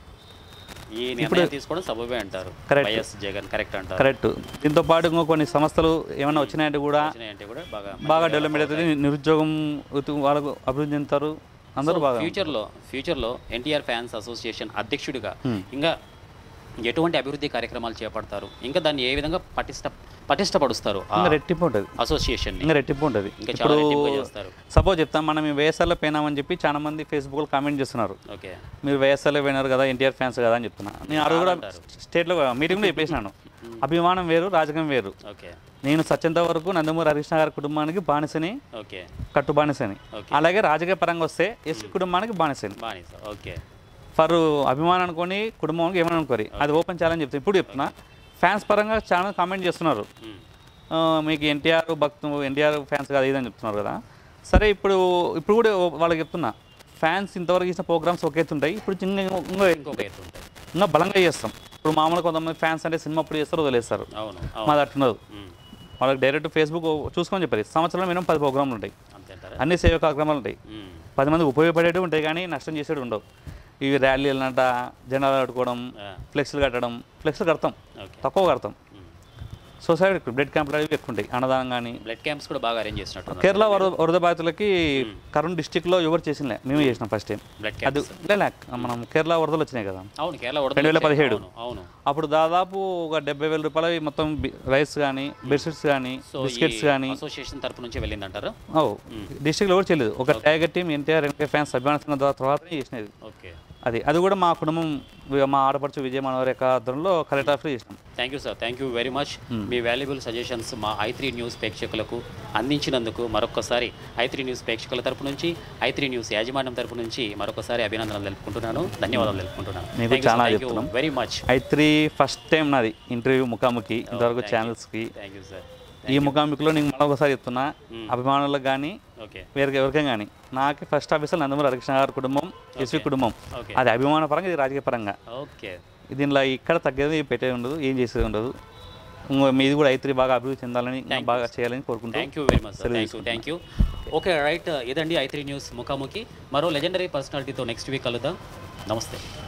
ఈ నిర్ణయం తీసుకోవడం సబబే అంటారు Correct. వైఎస్ జగన్ కరెక్ట్ అంటారు కరెక్ట్ దీంతో పాటు ఇంకో కొన్ని సంస్థలు ఏమైనా వచ్చినాయంటే కూడా వచ్చినాయంటే కూడా బాగా బాగా డెవలప్మెంట్ అవుతుంది నిరుద్యోగం ఉతు- వాళ్ళకు అభివృద్ధి చెందుతారు అందరూ బాగా ఫ్యూచర్లో ఫ్యూచర్లో ఎన్టీఆర్ ఫ్యాన్స్ అసోసియేషన్ అధ్యక్షుడిగా ఇంకా ఎటువంటి అభివృద్ధి కార్యక్రమాలు చేపడతారు ఇంకా దాన్ని ఏ విధంగా పటిష్ట పటిష్టపరుస్తారు ఆ ఇంకా రెట్టింపు ఉంటుంది అసోసియేషన్ ఇంకా రెట్టింపు ఉంటుంది ఇంకా చాలా రెట్టింపుగా చేస్తారు సపోజ్ చెప్తాం మనం ఈ వేసాల్లో పోయినామని చెప్పి చాలా మంది ఫేస్బుక్లో కామెంట్ చేస్తున్నారు ఓకే మీరు వేసాల్లో పోయినారు కదా ఎన్టీఆర్ ఫ్యాన్స్ కదా అని చెప్తున్నా నేను ఆ రోజు కూడా స్టేట్లో మీటింగ్లో చెప్పేసినాను అభిమానం వేరు రాజకీయం వేరు ఓకే నేను సత్యంత వరకు నందమూరి హరికృష్ణ గారి కుటుంబానికి బానిసని ఓకే కట్టు బానిసని ఓకే అలాగే రాజకీయ పరంగా వస్తే ఎస్సీ కుటుంబానికి బానిసని బాగా ఓకే ఫర్ అభిమానం అనుకొని కుటుంబానికి ఏమని అనుకోరి అది ఓపెన్ ఛాలెంజ్ చెప్తాను ఇప్పుడు చెప్తున్నా ఫ్యాన్స్ పరంగా చాలా కామెంట్ చేస్తున్నారు మ్మ్. ఆ, మీకు ఎన్టీఆర్ భక్తు ఎన్టీఆర్ ఫ్యాన్స్ కాదు ఇదని చెప్తున్నారు కదా సరే ఇప్పుడు ఇప్పుడు కూడా వాళ్ళకి చెప్తున్నా ఫ్యాన్స్ ఇంతవరకు ఇచ్చిన ప్రోగ్రామ్స్ ఒకే ఉంటాయి ఇప్పుడు చిన్న ఇంకా ఇంకొక ఎత్తు ఉంటుంది ఇంకా బలంగా చేస్తాం ఇప్పుడు మామూలుగా కొంతమంది ఫ్యాన్స్ అంటే సినిమా అప్పుడు చేస్తారు వదిలేస్తారు అవును అవును మాది అట్లున్నది మ్మ్. వాళ్ళకి డైరెక్ట్ ఫేస్బుక్ చూసుకొని చెప్పారు సంవత్సరంలో మినిమం పది ప్రోగ్రాంలు ఉంటాయి అంతే అంటారా అన్ని సేవ కార్యక్రమాలు ఉంటాయి మ్మ్. పది మంది ఉపయోగపడేవి ఉంటాయి కానీ నష్టం చేసేవి ఉండవు ఇవి ర్యాలీలు అంట జెండాలు కట్టుకోవడం ఆ, ఫ్లెక్స్లు కట్టడం ఫ్లెక్స్లు కడతాం ఓకే తక్కువ కడతాం మ్మ్. సొసైటీ బ్లడ్ క్యాంపులు అవి ఎక్కువ ఉంటాయి అన్నదానం కానీ బ్లడ్ క్యాంప్స్ కూడా బాగా అరేంజ్ చేసినట్టు కేరళ వరద వరద బాధితులకి కరూన్ డిస్టిక్లో ఎవరు చేసిందే మేమే చేసినాం ఫస్ట్ టైం బ్లడ్ అది క్యాంప్స్ లే మనం కేరళ వరదలు వచ్చినాయి కదా అవును కేరళ రెండు వేల పదిహేడు. అవును అవును అప్పుడు దాదాపు ఒక డెబ్బై వేల రూపాయలు మొత్తం బి- రైస్ కానీ బెడ్షీట్స్ కానీ సో బిస్కెట్స్ కానీ అసోసియేషన్ తరపు నుంచి వెళ్ళిందంటారు ఓ డిస్టిక్లో కూడా చేయలేదు ఒక tiger team NTR NK fans అభిమాన సంఘం ద్వారా తర్వాతనే చేసినది ఓకే అది అది కూడా మా కుటుంబం వి- మా ఆడపడుచు విజయ మనోహర్ యొక్క ఆధ్వర్యంలో కలెక్టర్ ఆఫీస్ చేసినాం thank you sir thank you very much మీ వాల్యుబుల్ సజెషన్స్ మా ఐ త్రీ న్యూస్ ప్రేక్షకులకు అందించినందుకు మరొకసారి ఐ త్రీ న్యూస్ ప్రేక్షకుల తరపు నుంచి ఐ త్రీ న్యూస్ యాజమాన్యం తరపు నుంచి మరొకసారి అభినందనలు తెలుపుకుంటున్నాను ధన్యవాదాలు తెలుపుకుంటున్నాను మీకు చాలా చెప్తున్నాం. Very much I three first time నాది ఇంటర్వ్యూ ముఖాముఖి ఇంతవరకు ఛానల్స్కి థ్యాంక్ యూ సార్ ఈ ముఖాముఖిలో నేను మరొకసారి చెప్తున్నా అభిమానులకు కానీ ఓకే వేరే ఎవరికైనా కానీ నాకు ఫస్ట్ ఆఫీసర్ నందమూరి హరికృష్ణ గారి కుటుంబం ఎస్వి కుటుంబం ఓకే అది అభిమాన పరంగా ఇది రాజకీయ పరంగా ఓకే దీనిలో ఇక్కడ తగ్గేది పెట్టేది ఉండదు ఏం చేసేది ఉండదు ఇంకో మీది కూడా ఐత్రి బాగా అభివృద్ధి చెందాలని బాగా చేయాలని కోరుకుంటూ thank you very much sir thank you thank you okay right ఇదండి ఐ త్రీ న్యూస్ ముఖాముఖి మరో లెజెండరీ పర్సనాలిటీతో నెక్స్ట్ వీక్ కలుద్దాం నమస్తే